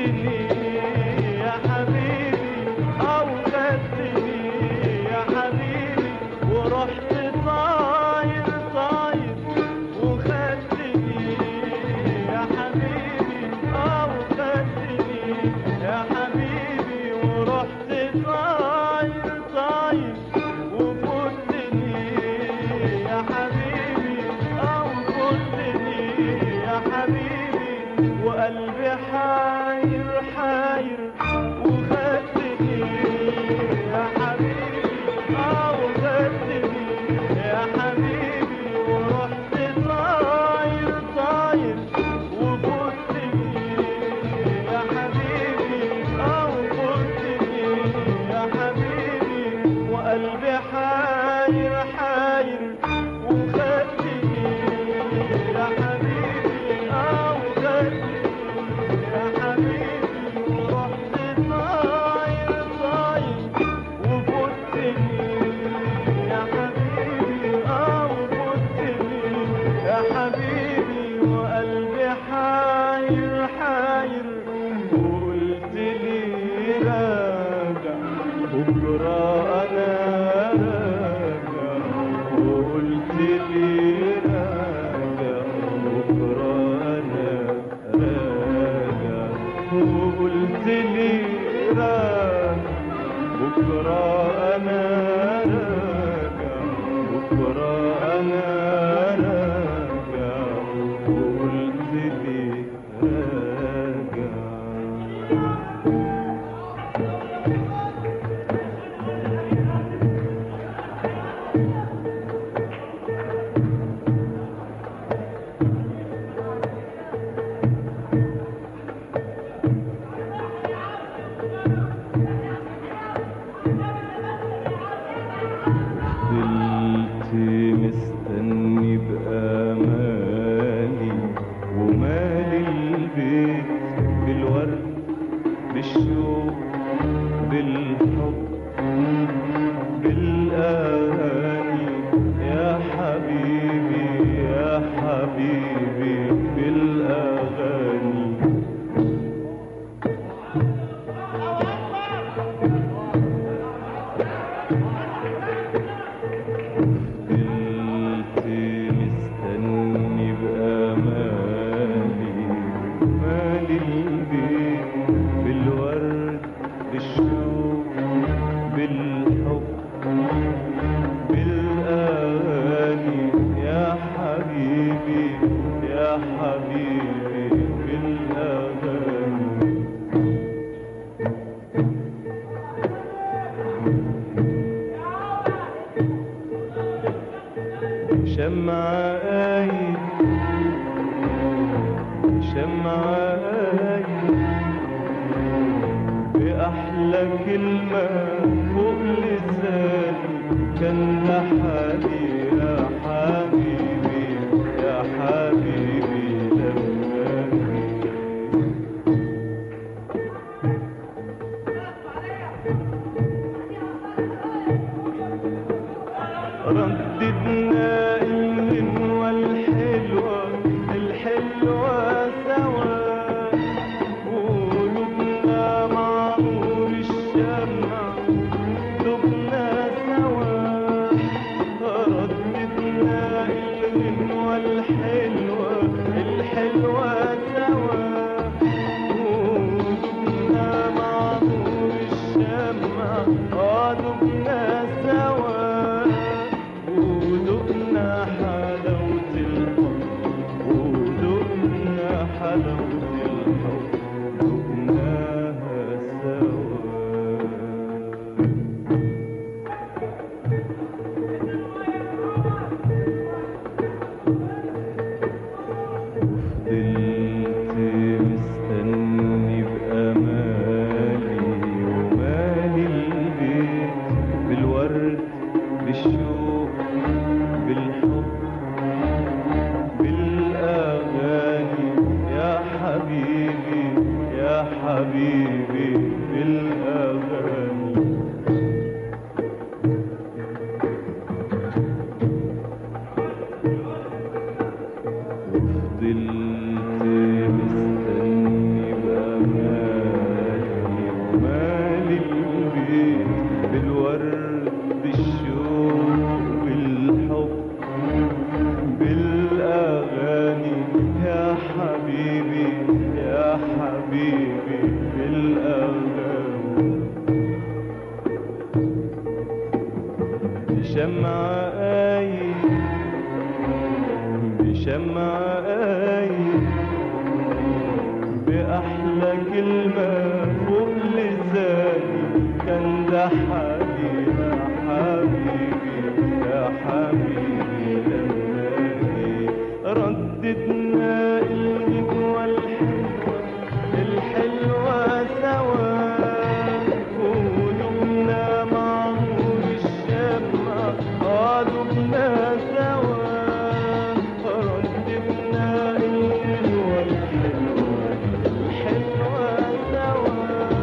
خدتني يا حبيبي أو خدتني يا حبيبي ورحت طاير طاير وخدتني يا حبيبي أو خدتني يا حبيبي ورحت طاير طاير وفوتني يا حبيبي أو فوتني يا حبيبي وقلبي حاير حاير وخدتني يا حبيبي أو خدتني يا حبيبي ورحت طاير طاير وفوتني يا حبيبي أو فوتني يا حبيبي وقلبي حاير حاير وخدتني يا حبيبي أو خدتني يا حبيبي ورحت طاير طاير وفوتني يا حبيبي أو فوتني يا حبيبي وقلبي حاير حاير وقلت لي راجع بكرة أنا راجع وقلت لي راجع بكرة أنا راجع وقلت لي راجع بكرة أنا راجع بكرة أنا راجع وقلت لي راجع فضلت مستني بأمالي ومالي البيت بالورد بالشوق بالحب بالأغاني يا حبيبي يا حبيبي بالأغاني فضلت مستني بأمالي مالي البيت بالورد بالشوق بالحب بالأغاني يا حبيبي يا حبيبي بالأغاني شمعة قايد شمعة قايد بأحلى كلمة فوق لساني كان لحالي يا حبيبي يا حبيبي لماني رددنا الغنوة الحلوة الحلوة سوا قلوبنا مع نور الشمع دبنا سوا رددنا الغنوة الحلوة الحلوة سوا قلوبنا مع نور الشمع آه دبنا سوا ودقنا حلاوة الحب ودقنا حلاوة الحب دقناها سوا فضلت مستني بأمالي ومالي البيت بالورد بالشوق بالحب بالأغاني يا حبيبي يا حبيبي بالأغاني فضلت مستني بأمالي ومال البيت بالورد بالشوق بالحب بالأغاني يا حبيبي يا حبيبي بالأغاني بشمعة آي بشمعة آي بأحلى كلمة فوق لساني كان ده حبيبي يا حبيبي يا حبيبي لما جيت رددنا الغنوة الحلوة الحلوة سوا قلوبنا مع نور الشمع قلوبنا سوا رددنا الغنوة الحلوة الحلوة سوا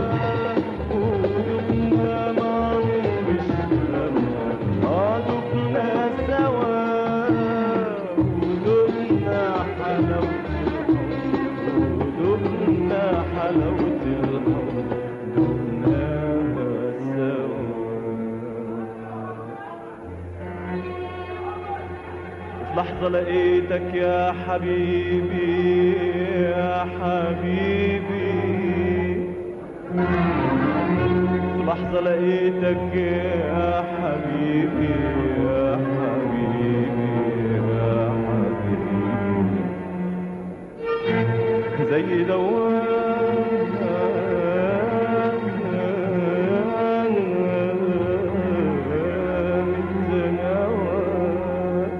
قلوبنا مع نور الشمع قلوبنا سوا قلوبنا حلاوة قلوبنا حلاوة الحب دقناها سوا في لحظة لقيتك يا حبيبي يا حبيبي في لحظة لقيتك يا حبيبي يا حبيبي يا حبيبي زي دوام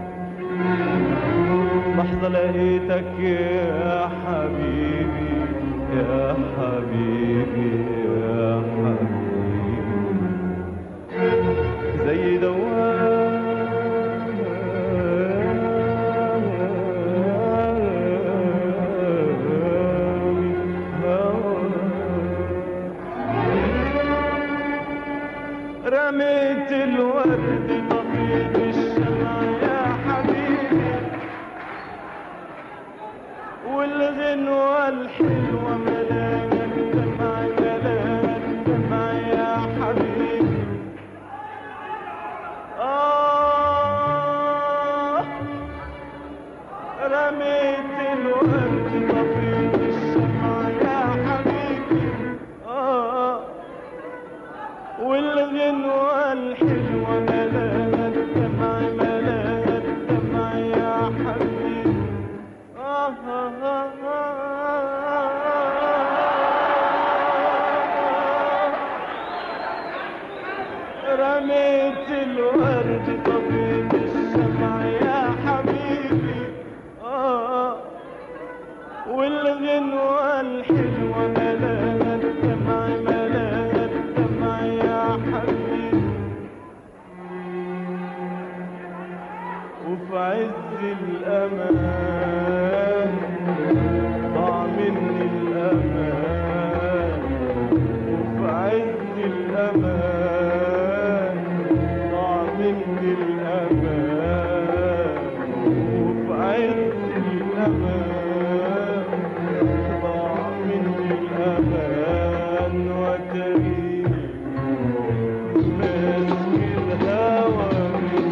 لحظة لقيتك يا حبيبي يا حبيبي يا حبيبي زي رميت الورد طفيت الشمع يا حبيبي والغنوة الحلوة ملاك دمع ملاك دمع يا حبيبي آه رميت الورد طفيت الشمع يا حبيبي آه والغنوة الحلوة ملاك دمع ملاك دمع يا حبيبي آه آه آه آه رميت الورد طفيت الشمع يا حبيبي آه والغنوة الحلوة ملاك دمع ملاك دمع يا حبيبي وفي عز الأمان ضاع مني الأمان وفي عز الأمان ضاع مني الأمان وفي عز الأمان ضاع مني الأمان وتريني ماسك الهوى من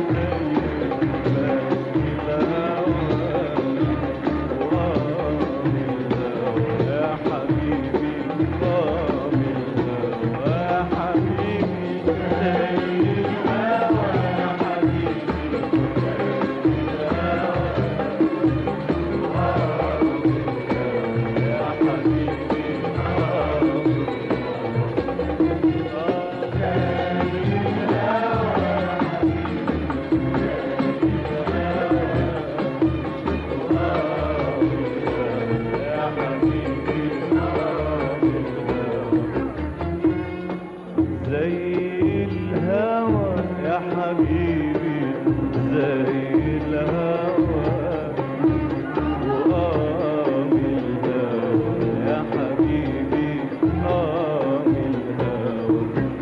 ماسك الهوى ورامي الهوى يا حبيبي رامي الهوى يا حبيبي زي الهوى يا حبيبي يا حبيبي رامي زي الهوى يا حبيبي زي الهوى وآمي الهوى يا حبيبي آمي الهوى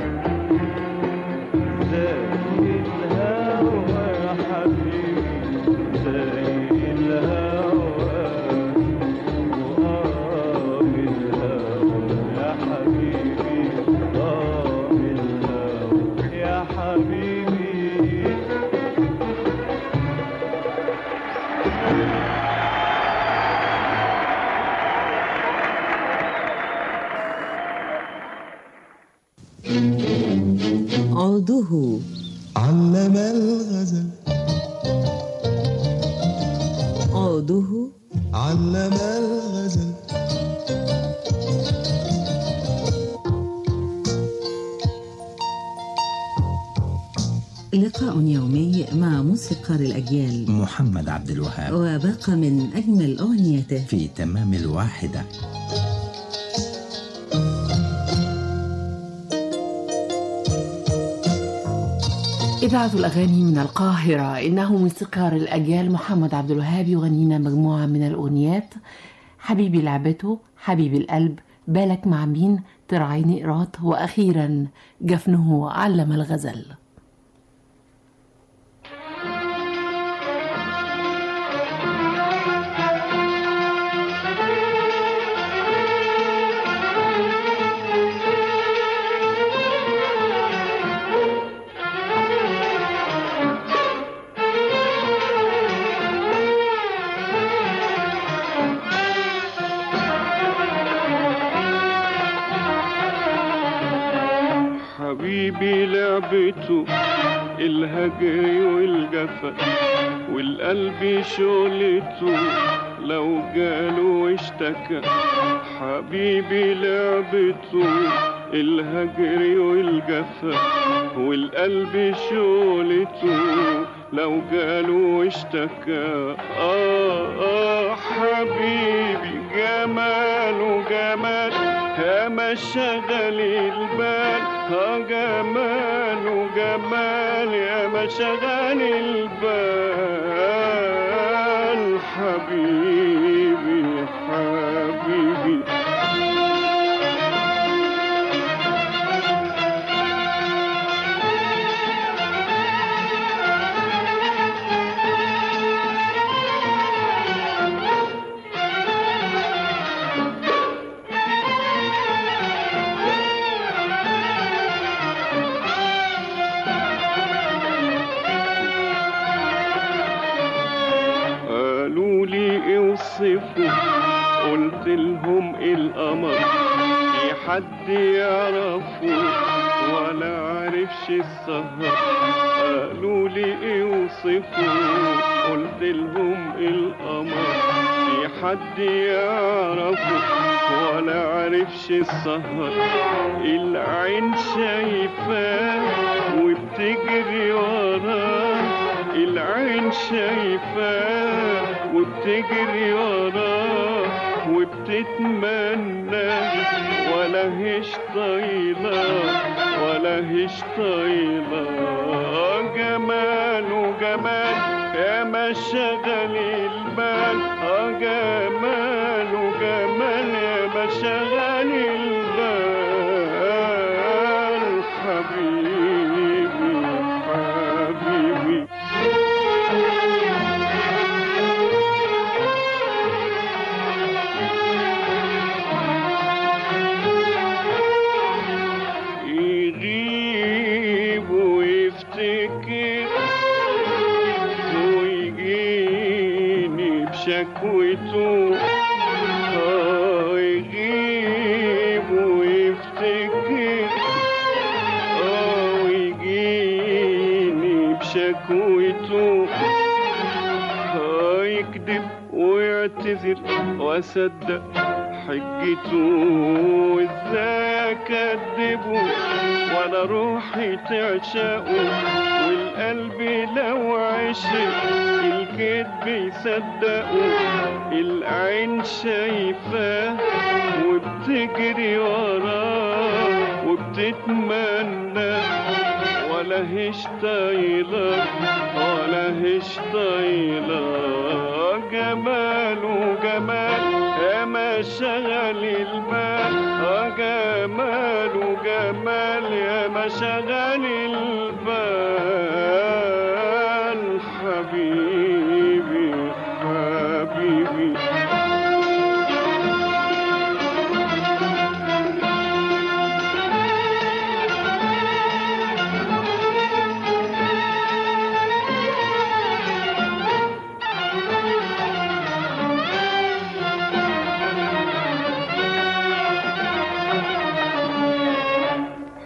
زي الهوى يا حبيبي زي الهوى وآمي الهوى يا حبيبي عوده علم الغزل عوده علم الغزل لقاء يومي مع موسيقار الأجيال محمد عبد الوهاب وباقة من أجمل أغنياته في تمام الواحدة إذاعة الأغاني من القاهرة إنه موسيقار الأجيال محمد عبد الوهاب يغنينا مجموعة من الأغنيات حبيبي لعبته حبيبي القلب بالك مع مين ترعيني قراط وأخيرا جفنه علم الغزل حبيبي لعبته الهجر والجفا والقلب شغلته لو جاله اشتكى حبيبي لعبته الهجر والجفا والقلب شغلته لو جاله اشتكى آه آه حبيبي جماله جمال يا ما شغل البال ها جماله جمال يا ما شغل البال حبيبي حبيبي قالوا لي اوصفوا قلت لهم القمر في حد يعرفه ولا عرفش السهر قالوا لي اوصفوا قلت لهم القمر في حد يعرفه ولا عرفش السهر العين شايفاه وبتجري وراه العين شايفاه وبتجري وراه وبتتمنى ولا هيش طايلة ولا هيش طايلة جماله جمال يا ما شغل البال اه جماله جمال يا ما شغل البال حبيبي حبيبي يغيب ويفتكر ويجيني بشكوته آه يغيب ويفتكر آه ويجيني بشكوته آه يكذب ويعتذر واصدق حجته وازاي اكدبه وانا روحي تعشقه والقلب لو عشق الكذب يصدقه العين شايفاه وبتجري وراه وبتتمنى ولا هيش طايلة ولا هيش طايلة جماله جمال يا ما شغل المال آه جماله جمال يا ما شغل البال حبيبي حبيبي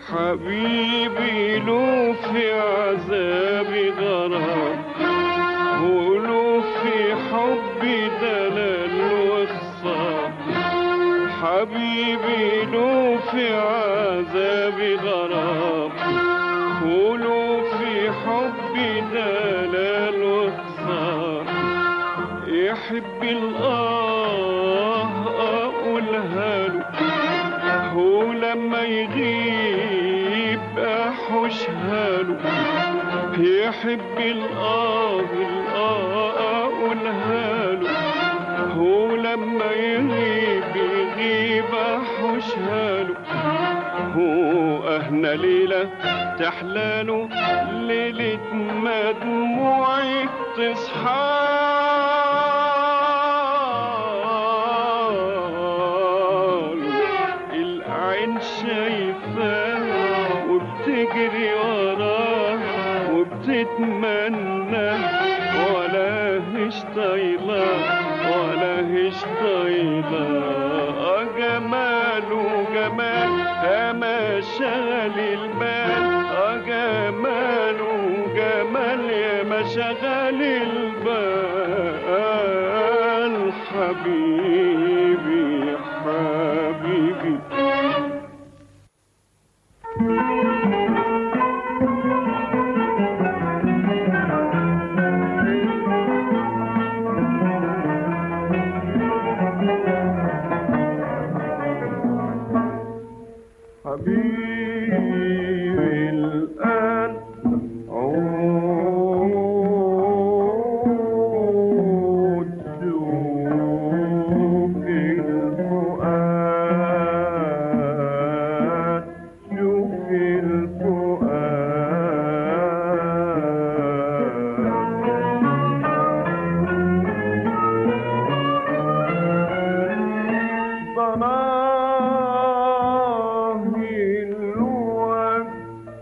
حبيبي له في عذابي غرام وله في حبي دلال وخصام حبيبي له في عذابي غرام وله في حبي دلال وخصام يحب الآه أقولها له هو لما يغيب أحوشها له يحب الآه الآه أقولها له هو لما يغيب يغيب أحوشها له هو أهنا ليلة تحلاله ليلة ما دموعي تصحى العين شايفاه وبتجري وراه وبتتمنى ولا هش طايلة ولا هش طايلة آه جماله جمال أما شغل البال آه جماله جمال يا ما شغل البال حبيبي حبيبي حبيبي الآن عود شوف الفؤاد شوف الفؤاد ضناه الوقت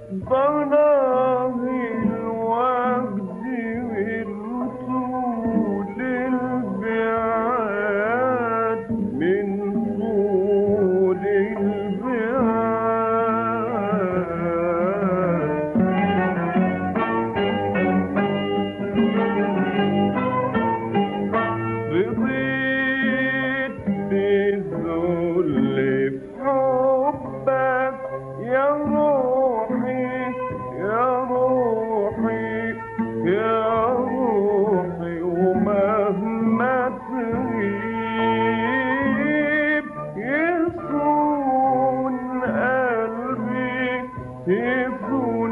ضناه الوقت من طول البعاد من طول البعاد رضيت بالذل في حبك يا روحي يا روحي يا روحي ومهما تغيب يصون قلبي يصون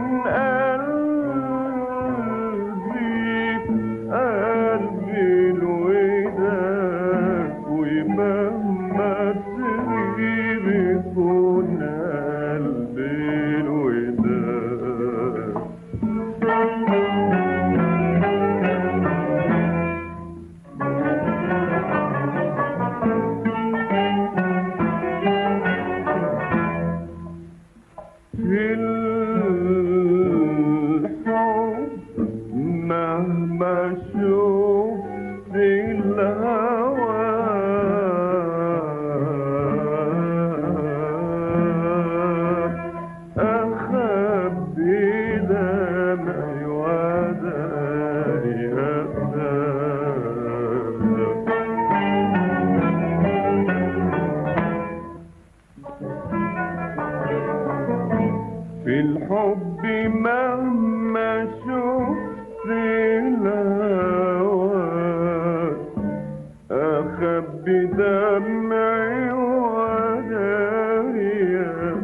قلبي قلبي الوداد ومهما تغيب يكون قلبي الوداد في الحب مهما شفت الهوى أخبي دمعي وداري في الحب مهما شفت الهوى أخبي دمعي وداري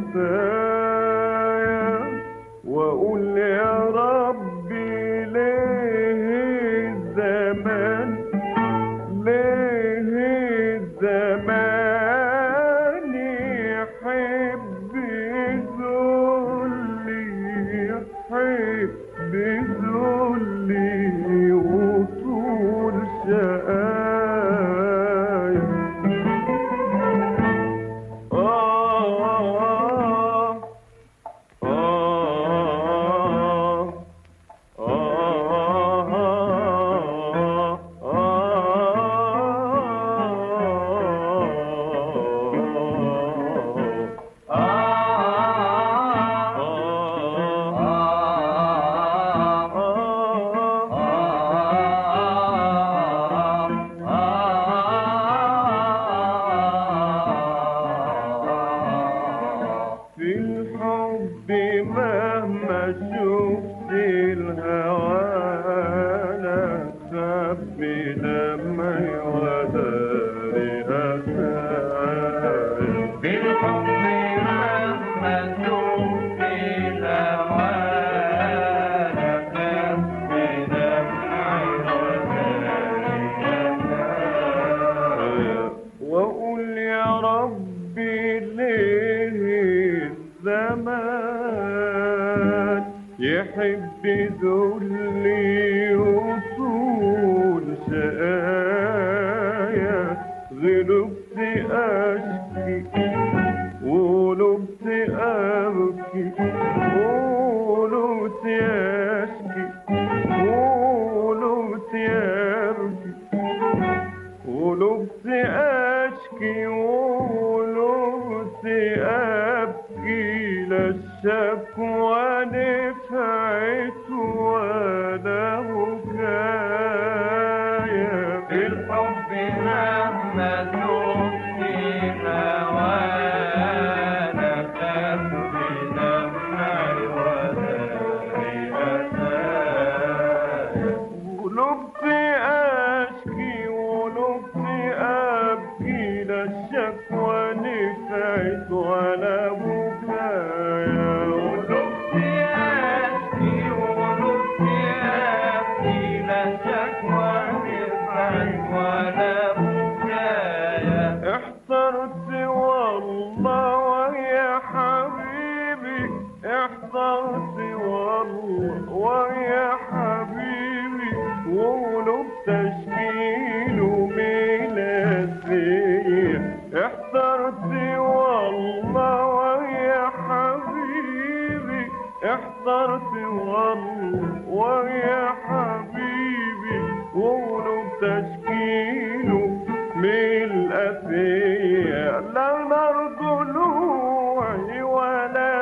أسايا وأقول يا ربي ليه الزمان ليه الزمان يحب ذلي يحب ذلي وطول شقايا آه آه آه الحب مهما شفت الهوانا خبي دمعي وداري أسايا بالحب مهما شفت الهوانا خبي دمعي وداري أسايا وأقول يا ربي ليه الزمان يحب ذلي وطول شقايا غلبت أشكي ولبت أبكي ولبت أشكي ولبت أبكي ولبت أشكي ولبت أبكي لا الشكوى نفعت ولا بكايا بالحب مهما تبكي هوانا خبي دمعي وداري أسايا ولبت أشكي ولبت أبكي لا الشكوى نفعت ولا بكايا ولبت أشكي ولبت أبكي لا الشكوى نفعت ولا بكايا احترت والله ويا حبيبي احترت والله ويا حبيبي وقلوب تشكيل وميلاسية احترت والله ويا حبيبي احترت والله ويا حبيبي وقلوب تشكيل ملأفية لا نار ضلوعي ولا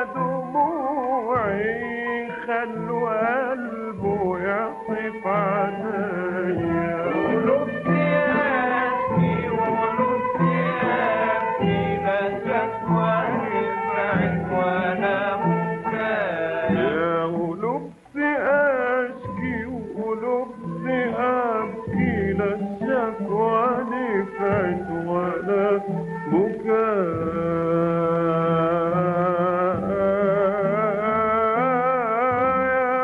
دموعي خلوا قلبه يعطف عليا ولبتي أشكي ولبتي أبكي لا شكوى نفعت ولا بكايا ولبتي أشكي ولبتي أبكي لا الشكوى نفعت ولا بكايا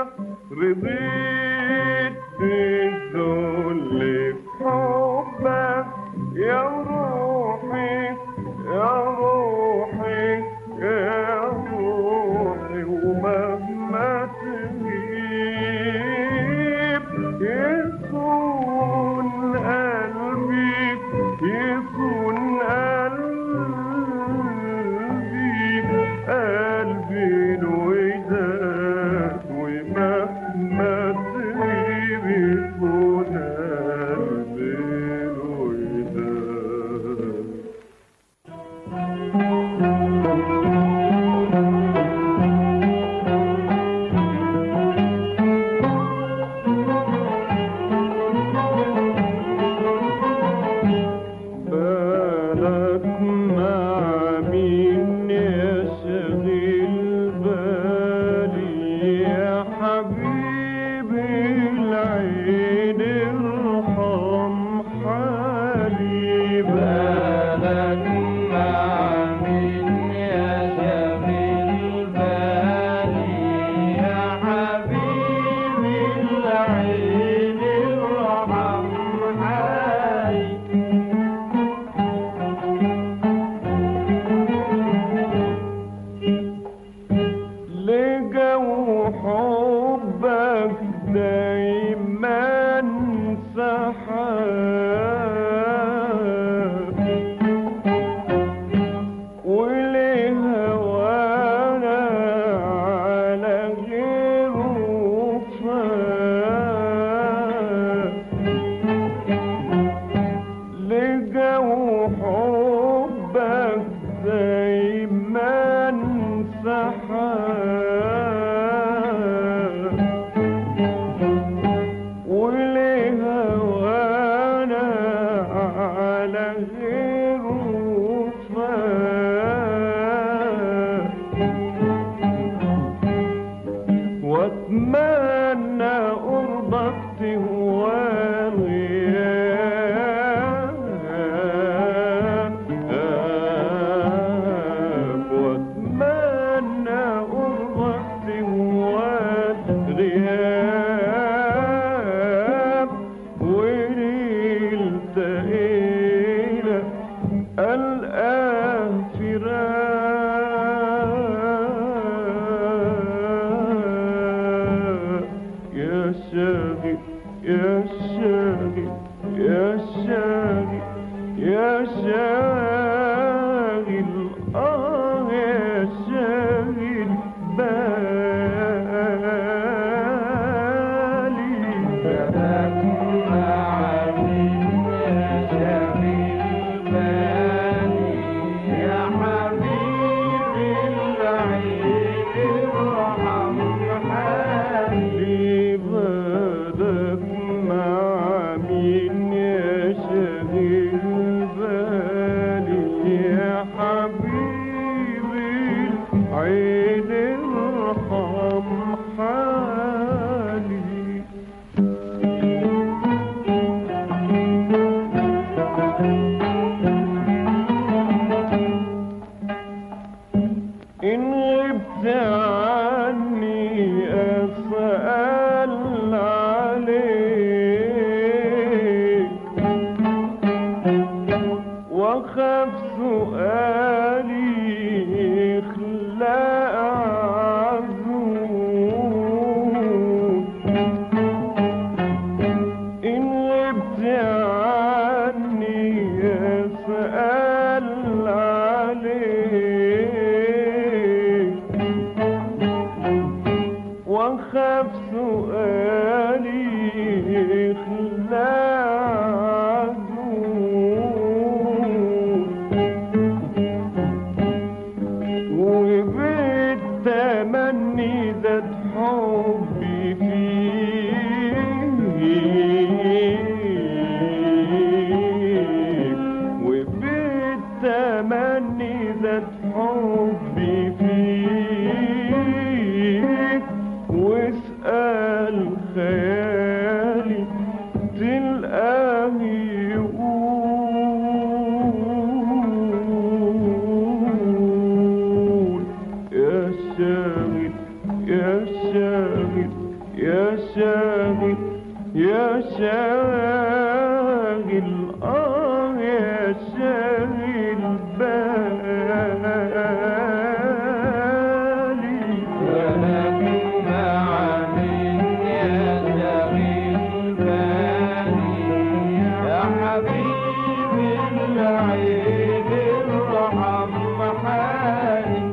إن غبت عني أسأل عليك وخاف سؤالي يخلق عذور إن غبت عني أسأل عليك وخاف سؤالي يخلق عذور وبالتمني زاد حبي فيك وبالتمني زاد حبي فيك واسأل خيالي تلقاه يقول يا شاغل يا شاغل يا شاغل يا شاغل آه يا شاغل بالي يا حبيبي العين الرحم حالي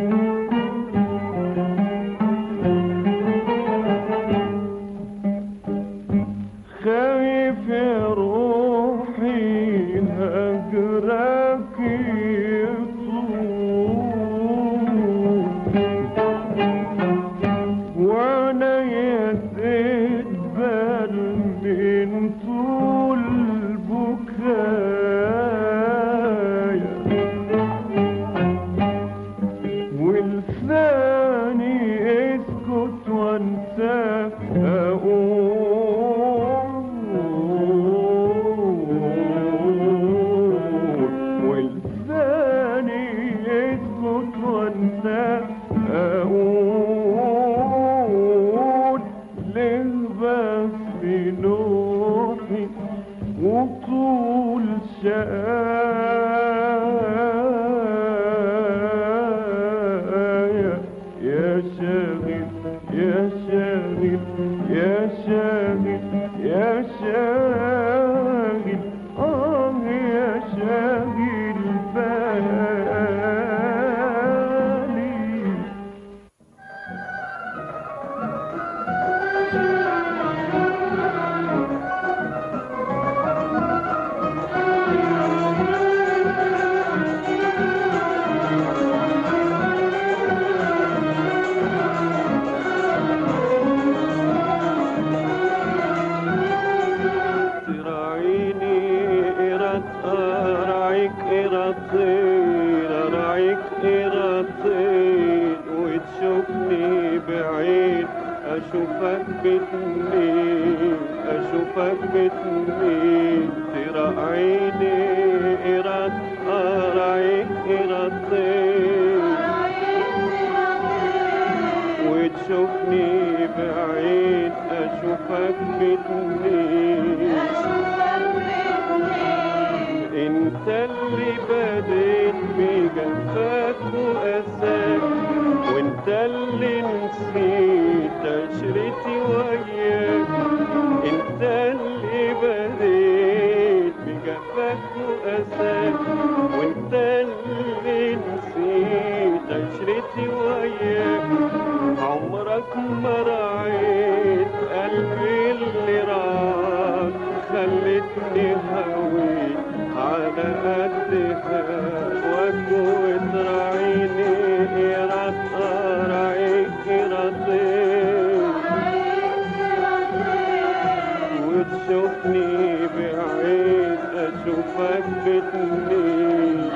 خايف يا روحي هجرك يطول وانا يتقبل من طول بكايا ولساني اسكت وانسى اقول ولساني اسكت وانسى اقول ليه بس نوحي وطول شقايا يا شاغل يا شاغل يا شاغل يا شاغل آه يا شاغل بالي تراعيني إراد أراعيك إرادين أراعيك إرادين وتشوفني بعيد أشوفك باتنين أشوفك باتنين تراعيني إراد أراعيك إرادين وتشوفني بعيد أشوفك باتنين انت اللي بديت بجفاك وأساك وانت اللي نسيت عشرتي وياك انت اللي بديت بجفاك وأساك وانت اللي نسيت عشرتي وياك عمرك ما راعيت قلبي اللي راك خلتني هويت على قد هواك وتراعيني إراد أراعيك إرادين وتشوفني بعيد أشوفك باتنين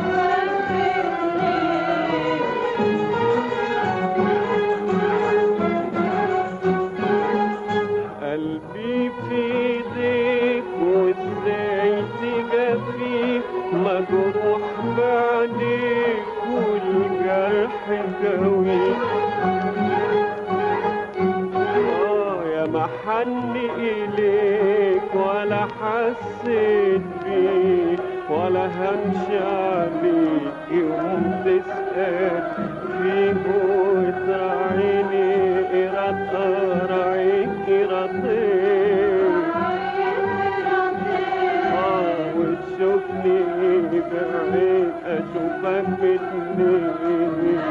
قلبي في ايديك وازاي تجافيك مجروح بعديك والجرح حكاوي آه يا محني إليك ولا حسيت بيك ولا همشي عليك يوم تسأل فيه وتراعيني إراد أراعيك إراديك آه وتشوفني بعين أشوفك باتنين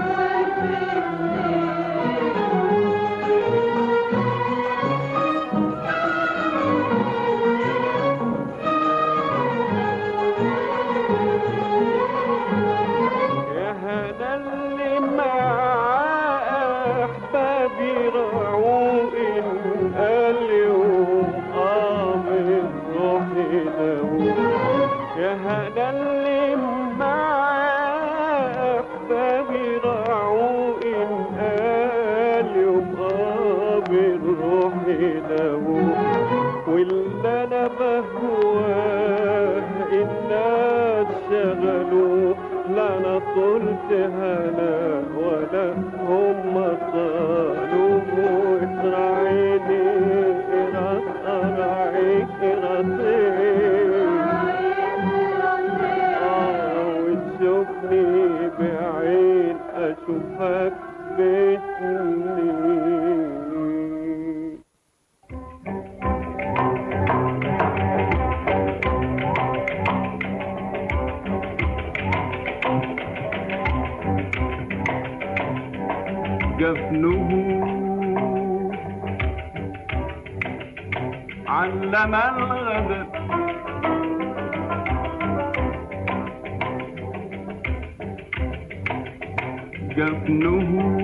يا هذا اللي معاه أحبابي رعوق قال يوم آمن روحي دوم يا هذا اللي معاه أحبابي رعوق قال يوم آمن روحي دوم واللي أنا بهواه الناس شغلوه لا انا طلت هلا ولا هم طالوا وتراعيني إراد أراعيك آه وتشوفني بعين أشوفك باتنين جفنه علم الغدر جفنه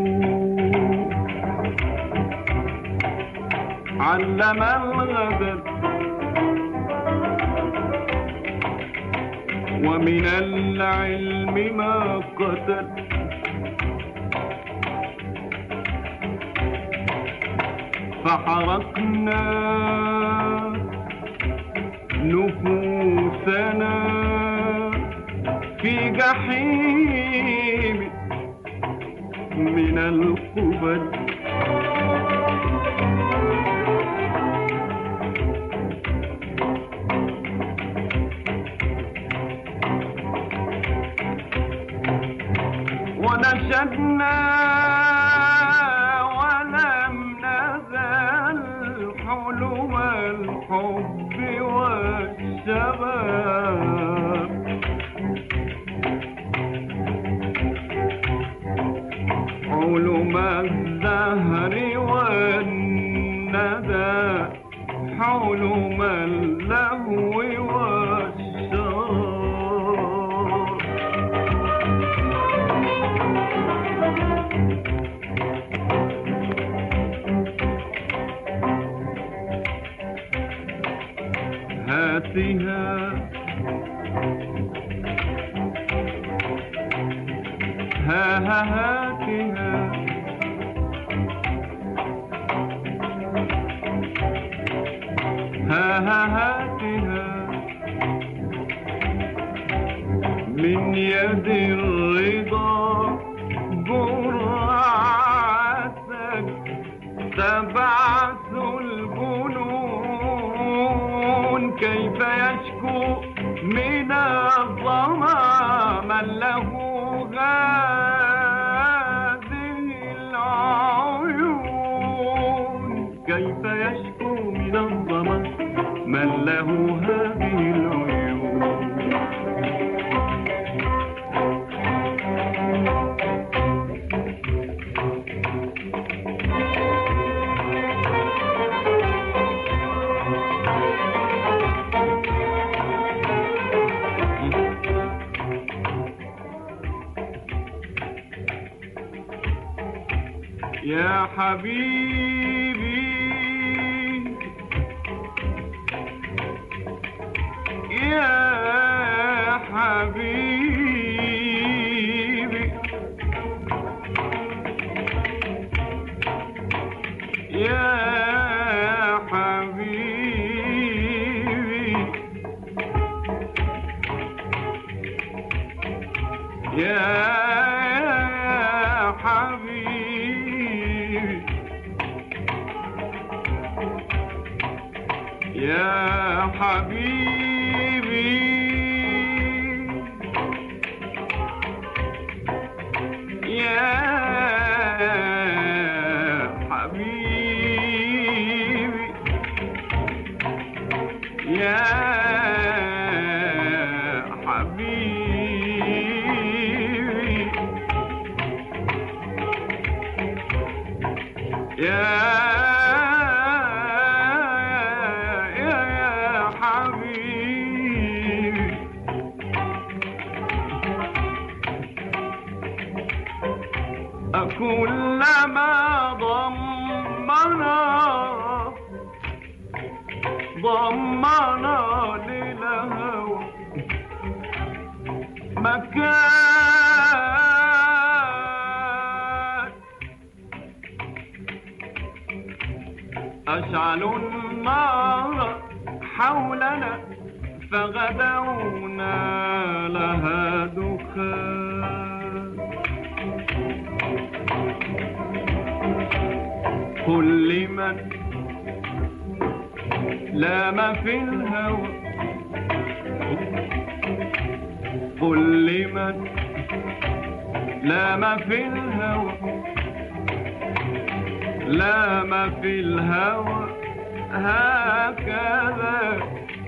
علم الغدر ومن العلم ما قتل فحرقنا نفوسنا في جحيم من القبل ونشدنا ولم نزل حلم الحب والشباب علم الزهر والندى حلم اللهو والشراب هاتها ها ها هاتها ها ها هاتها من يد الرضا جرعتك تبعث الجنون كيف يشكو من الظما من له هذه العيون كيف يشكو من الظما من له هذه العيون يا حبيبي يا حبيبي يا حبيبي يا حبيبي يا حبيبي يا حبيبي يا حبيبي يا يا يا حبيبي كلما ضمنا ضمنا للهوى مكان أشعلوا النار حولنا فغدونا لها دخان قل لمن لام في الهوى قل لمن لام في الهوى لام في الهوى هكذا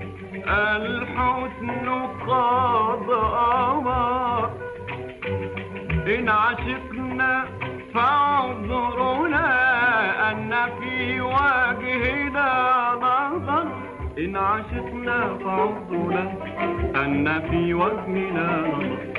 الحسن قد أمر إن عشقنا فاعذرنا أن في وجهنا نظر إن عشقنا فاعذرنا أن في وجهنا نظر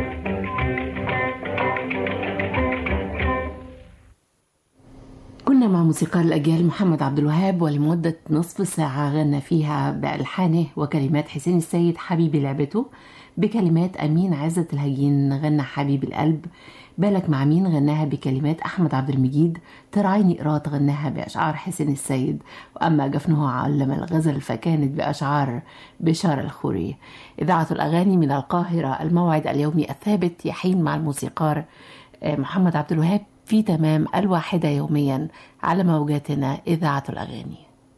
كنا مع موسيقار الأجيال محمد عبد الوهاب ولمدة نصف ساعة غنى فيها بألحانه وكلمات حسين السيد حبيبي لعبته بكلمات أمين عزة الهجين غنى حبيب القلب بالك مع مين غناها بكلمات أحمد عبد المجيد ترعيني قراط غناها بأشعار حسين السيد وأما جفنه علم الغزل فكانت بأشعار بشار الخوري إذاعة الأغاني من القاهرة الموعد اليومي الثابت يحين مع الموسيقار آه، محمد عبد الوهاب في تمام الواحدة يوميا على موجاتنا إذاعة الأغاني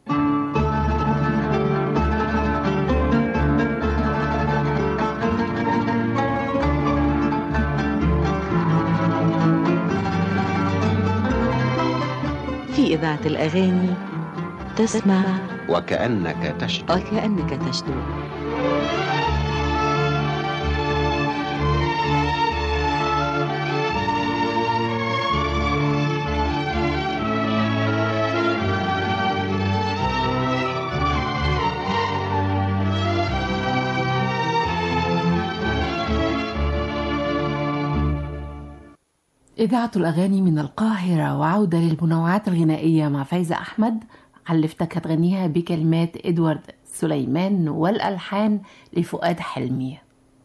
في إذاعة الأغاني تسمع وكأنك تشتو وكأنك تشدو إذاعة الأغاني من القاهرة وعودة للمنوعات الغنائية مع فايزة أحمد حلفتك هتغنيها بكلمات إدوارد سليمان والألحان لفؤاد حلمي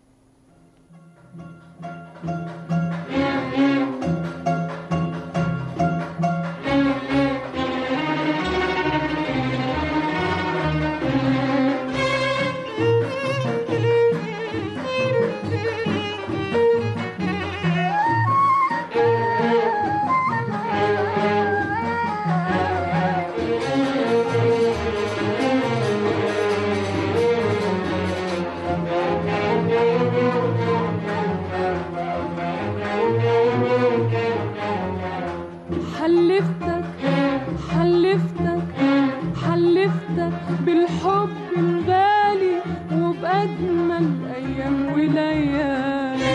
حلفتك حلفتك حلفتك بالحب الغالي وبأجمل أيام وليالي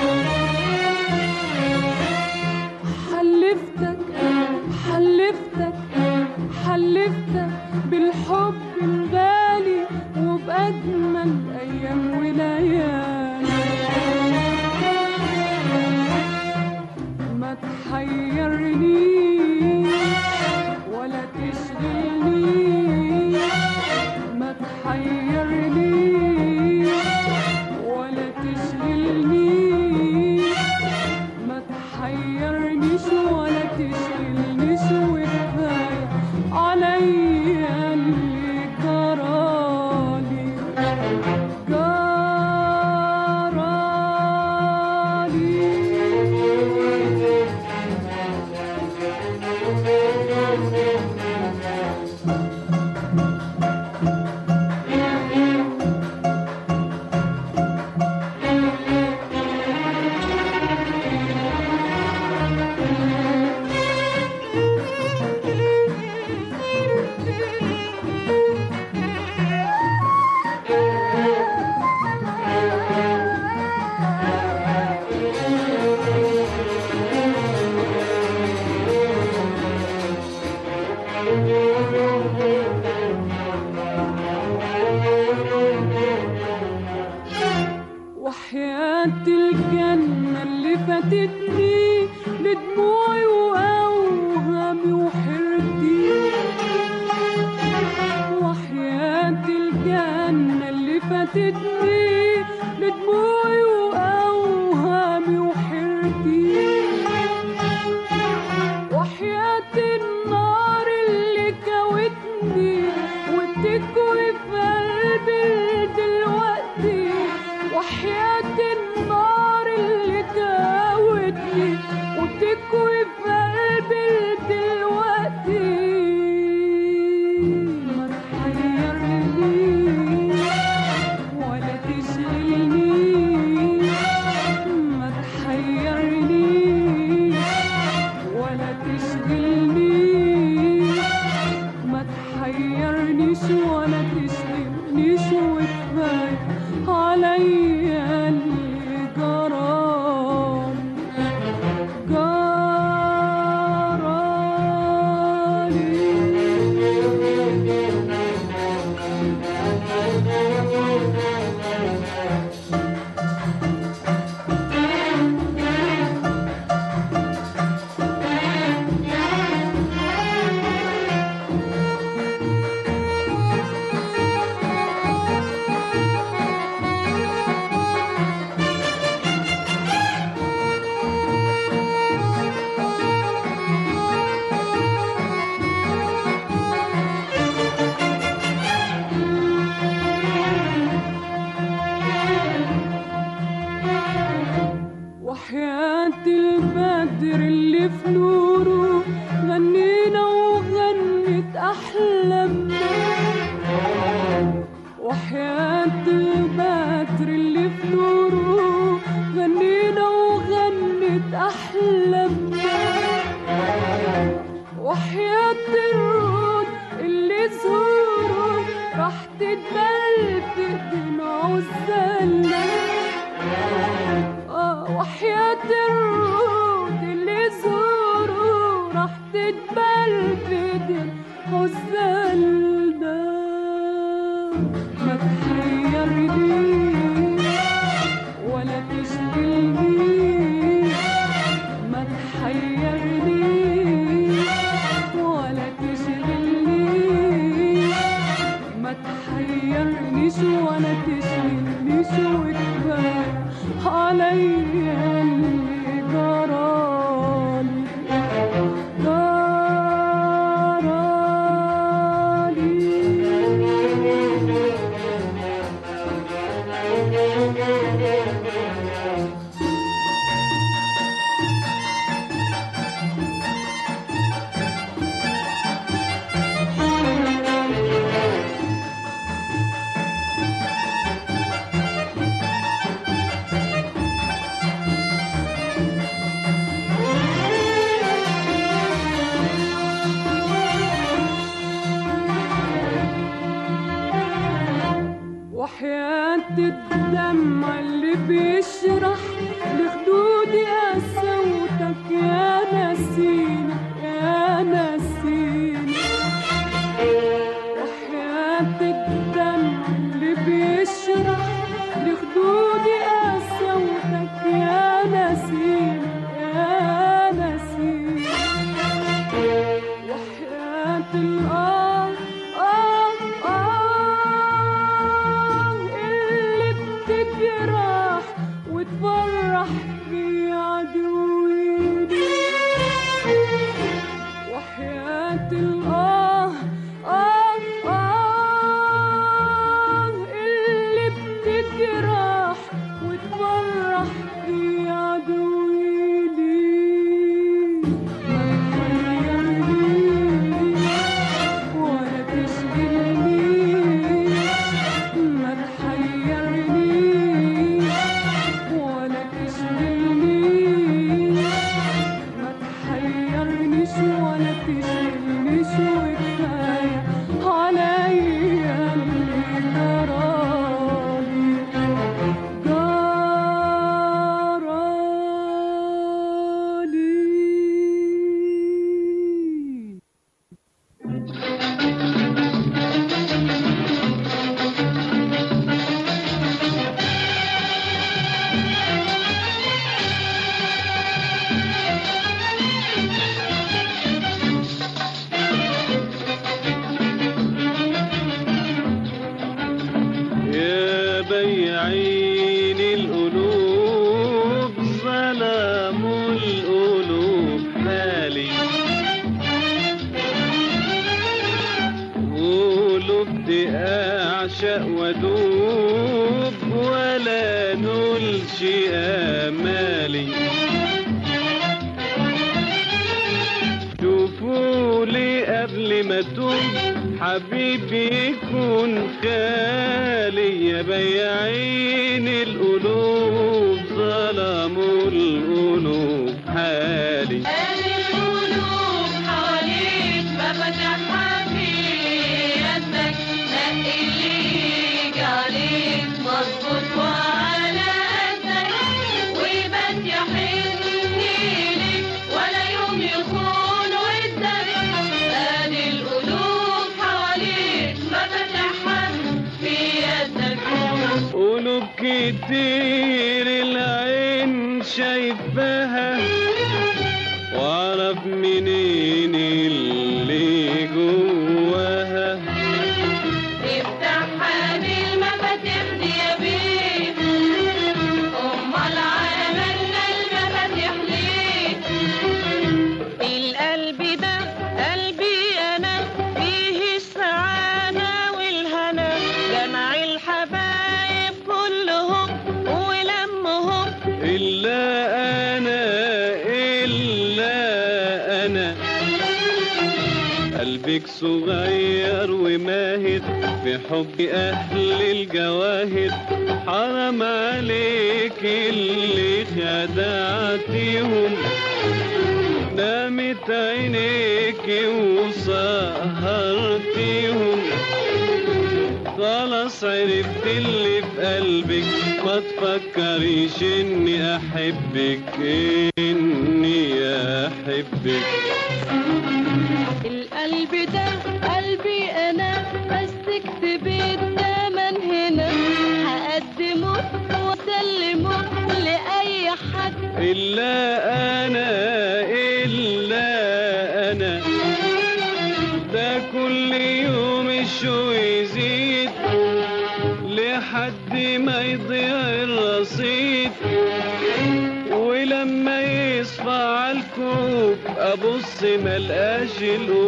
حلفتك حلفتك حلفتك بالحب الغالي وبأجمل أيام وليالي ما تحيرنيش ولا تشغلنيش ما تحيرنيش ولا تشغلنيش ما تحيرنيش ولا تشغلنيش وكفاية عليا اللي جرالي جرالي فيك وفي قلبي دلوقتي ما تحيرنيش ولا تشغلنيش ما تحيرنيش ولا تشغلنيش ما تحيرنيش ولا تشغلنيش وكفاية عليا اللي جرالي وحياة البدر اللي في نوره غنينا وغنت أحلامنا وحياة البدر اللي في نوره غنينا وغنت أحلامنا وحياة الرود اللي زهوره راح تتبل في ايدين عزالنا آه، وحياة الرود اللي زهوره راح تتبل في ايدين عزالنا ما تحيرنيش ولا تشغلنيش ما تحيرنيش ولا تشغلنيش ما تحيرنيش ولا تشغلنيش وكفاية عليا اللي جرالي جرالي وحياة الدمع اللي بيشرح لخدودي قسوتك يا نسيم يا نسيم وحياة الدمع اللي بيشرح لخدودي قسوتك يا نسيم يا نسيم وحياة الآه آه آه اللي بتجرح وتفرح في عدوي وحياة الآه آه آه اللي بتجرح وتفرح في عدوي ما تحيرنيش ولا تشغلنيش ما تحيرنيش ولا تشغلنيش ما تحيرنيش ولا تشغلنيش وكفاية عليا اللي جرالي جرالي يا بياعين القلوب ظلموا القلوب حالي قولوا بدي اعشق وادوب ولا نلشي امالي قبل ما توب حبيبي يكون خالي يا بياعين القلوب ظلموا القلوب حالي القلوب حواليك مفاتيحها في يدك نقي اللي يجي عليك مظبوط وعلى قدك ويبات يحن ليك ولا يوم يخون ودك ادي القلوب حواليك مفاتيحها في يدك قلوب كتير العين شايفاها واعرف منين اللي جواها افتحها بالمفاتيح دي يا بيه امال عملنا المفاتيح ليه القلب ده قلبي انا فيه السعادة والهنا جمع الحبايب كلهم ولمهم إلا أنا إلا أنا قلبك صغير وماهر في حب أهل الجواهر حرام عليك اللي خدعتيهم نامت عينيك وسهرتيهم خلاص عرفت اللي في قلبك ما تفكريش اني احبك اني احبك القلب ده قلبي انا بس اكتبي التمن هنا هقدمه واسلمه لاي حد الا انا الا انا ده كل يوم الشو يزيد لحد ما يضيع الرصيد ولما يصفى عالكوب ابص ملقاش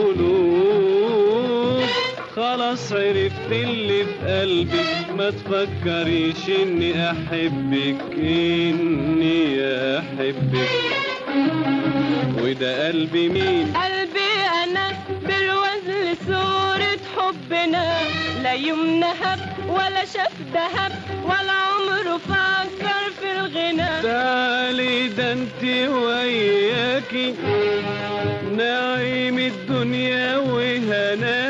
القلوب خلاص عرفت اللي في قلبك ما تفكريش اني احبك اني احبك وده قلبي مين قلبي انا بالوزن صورة حبنا لا يوم نهب ولا شاف دهب ولا عمره فكر في الغنى تعالي ده انت وياكي نعيم الدنيا وهناكي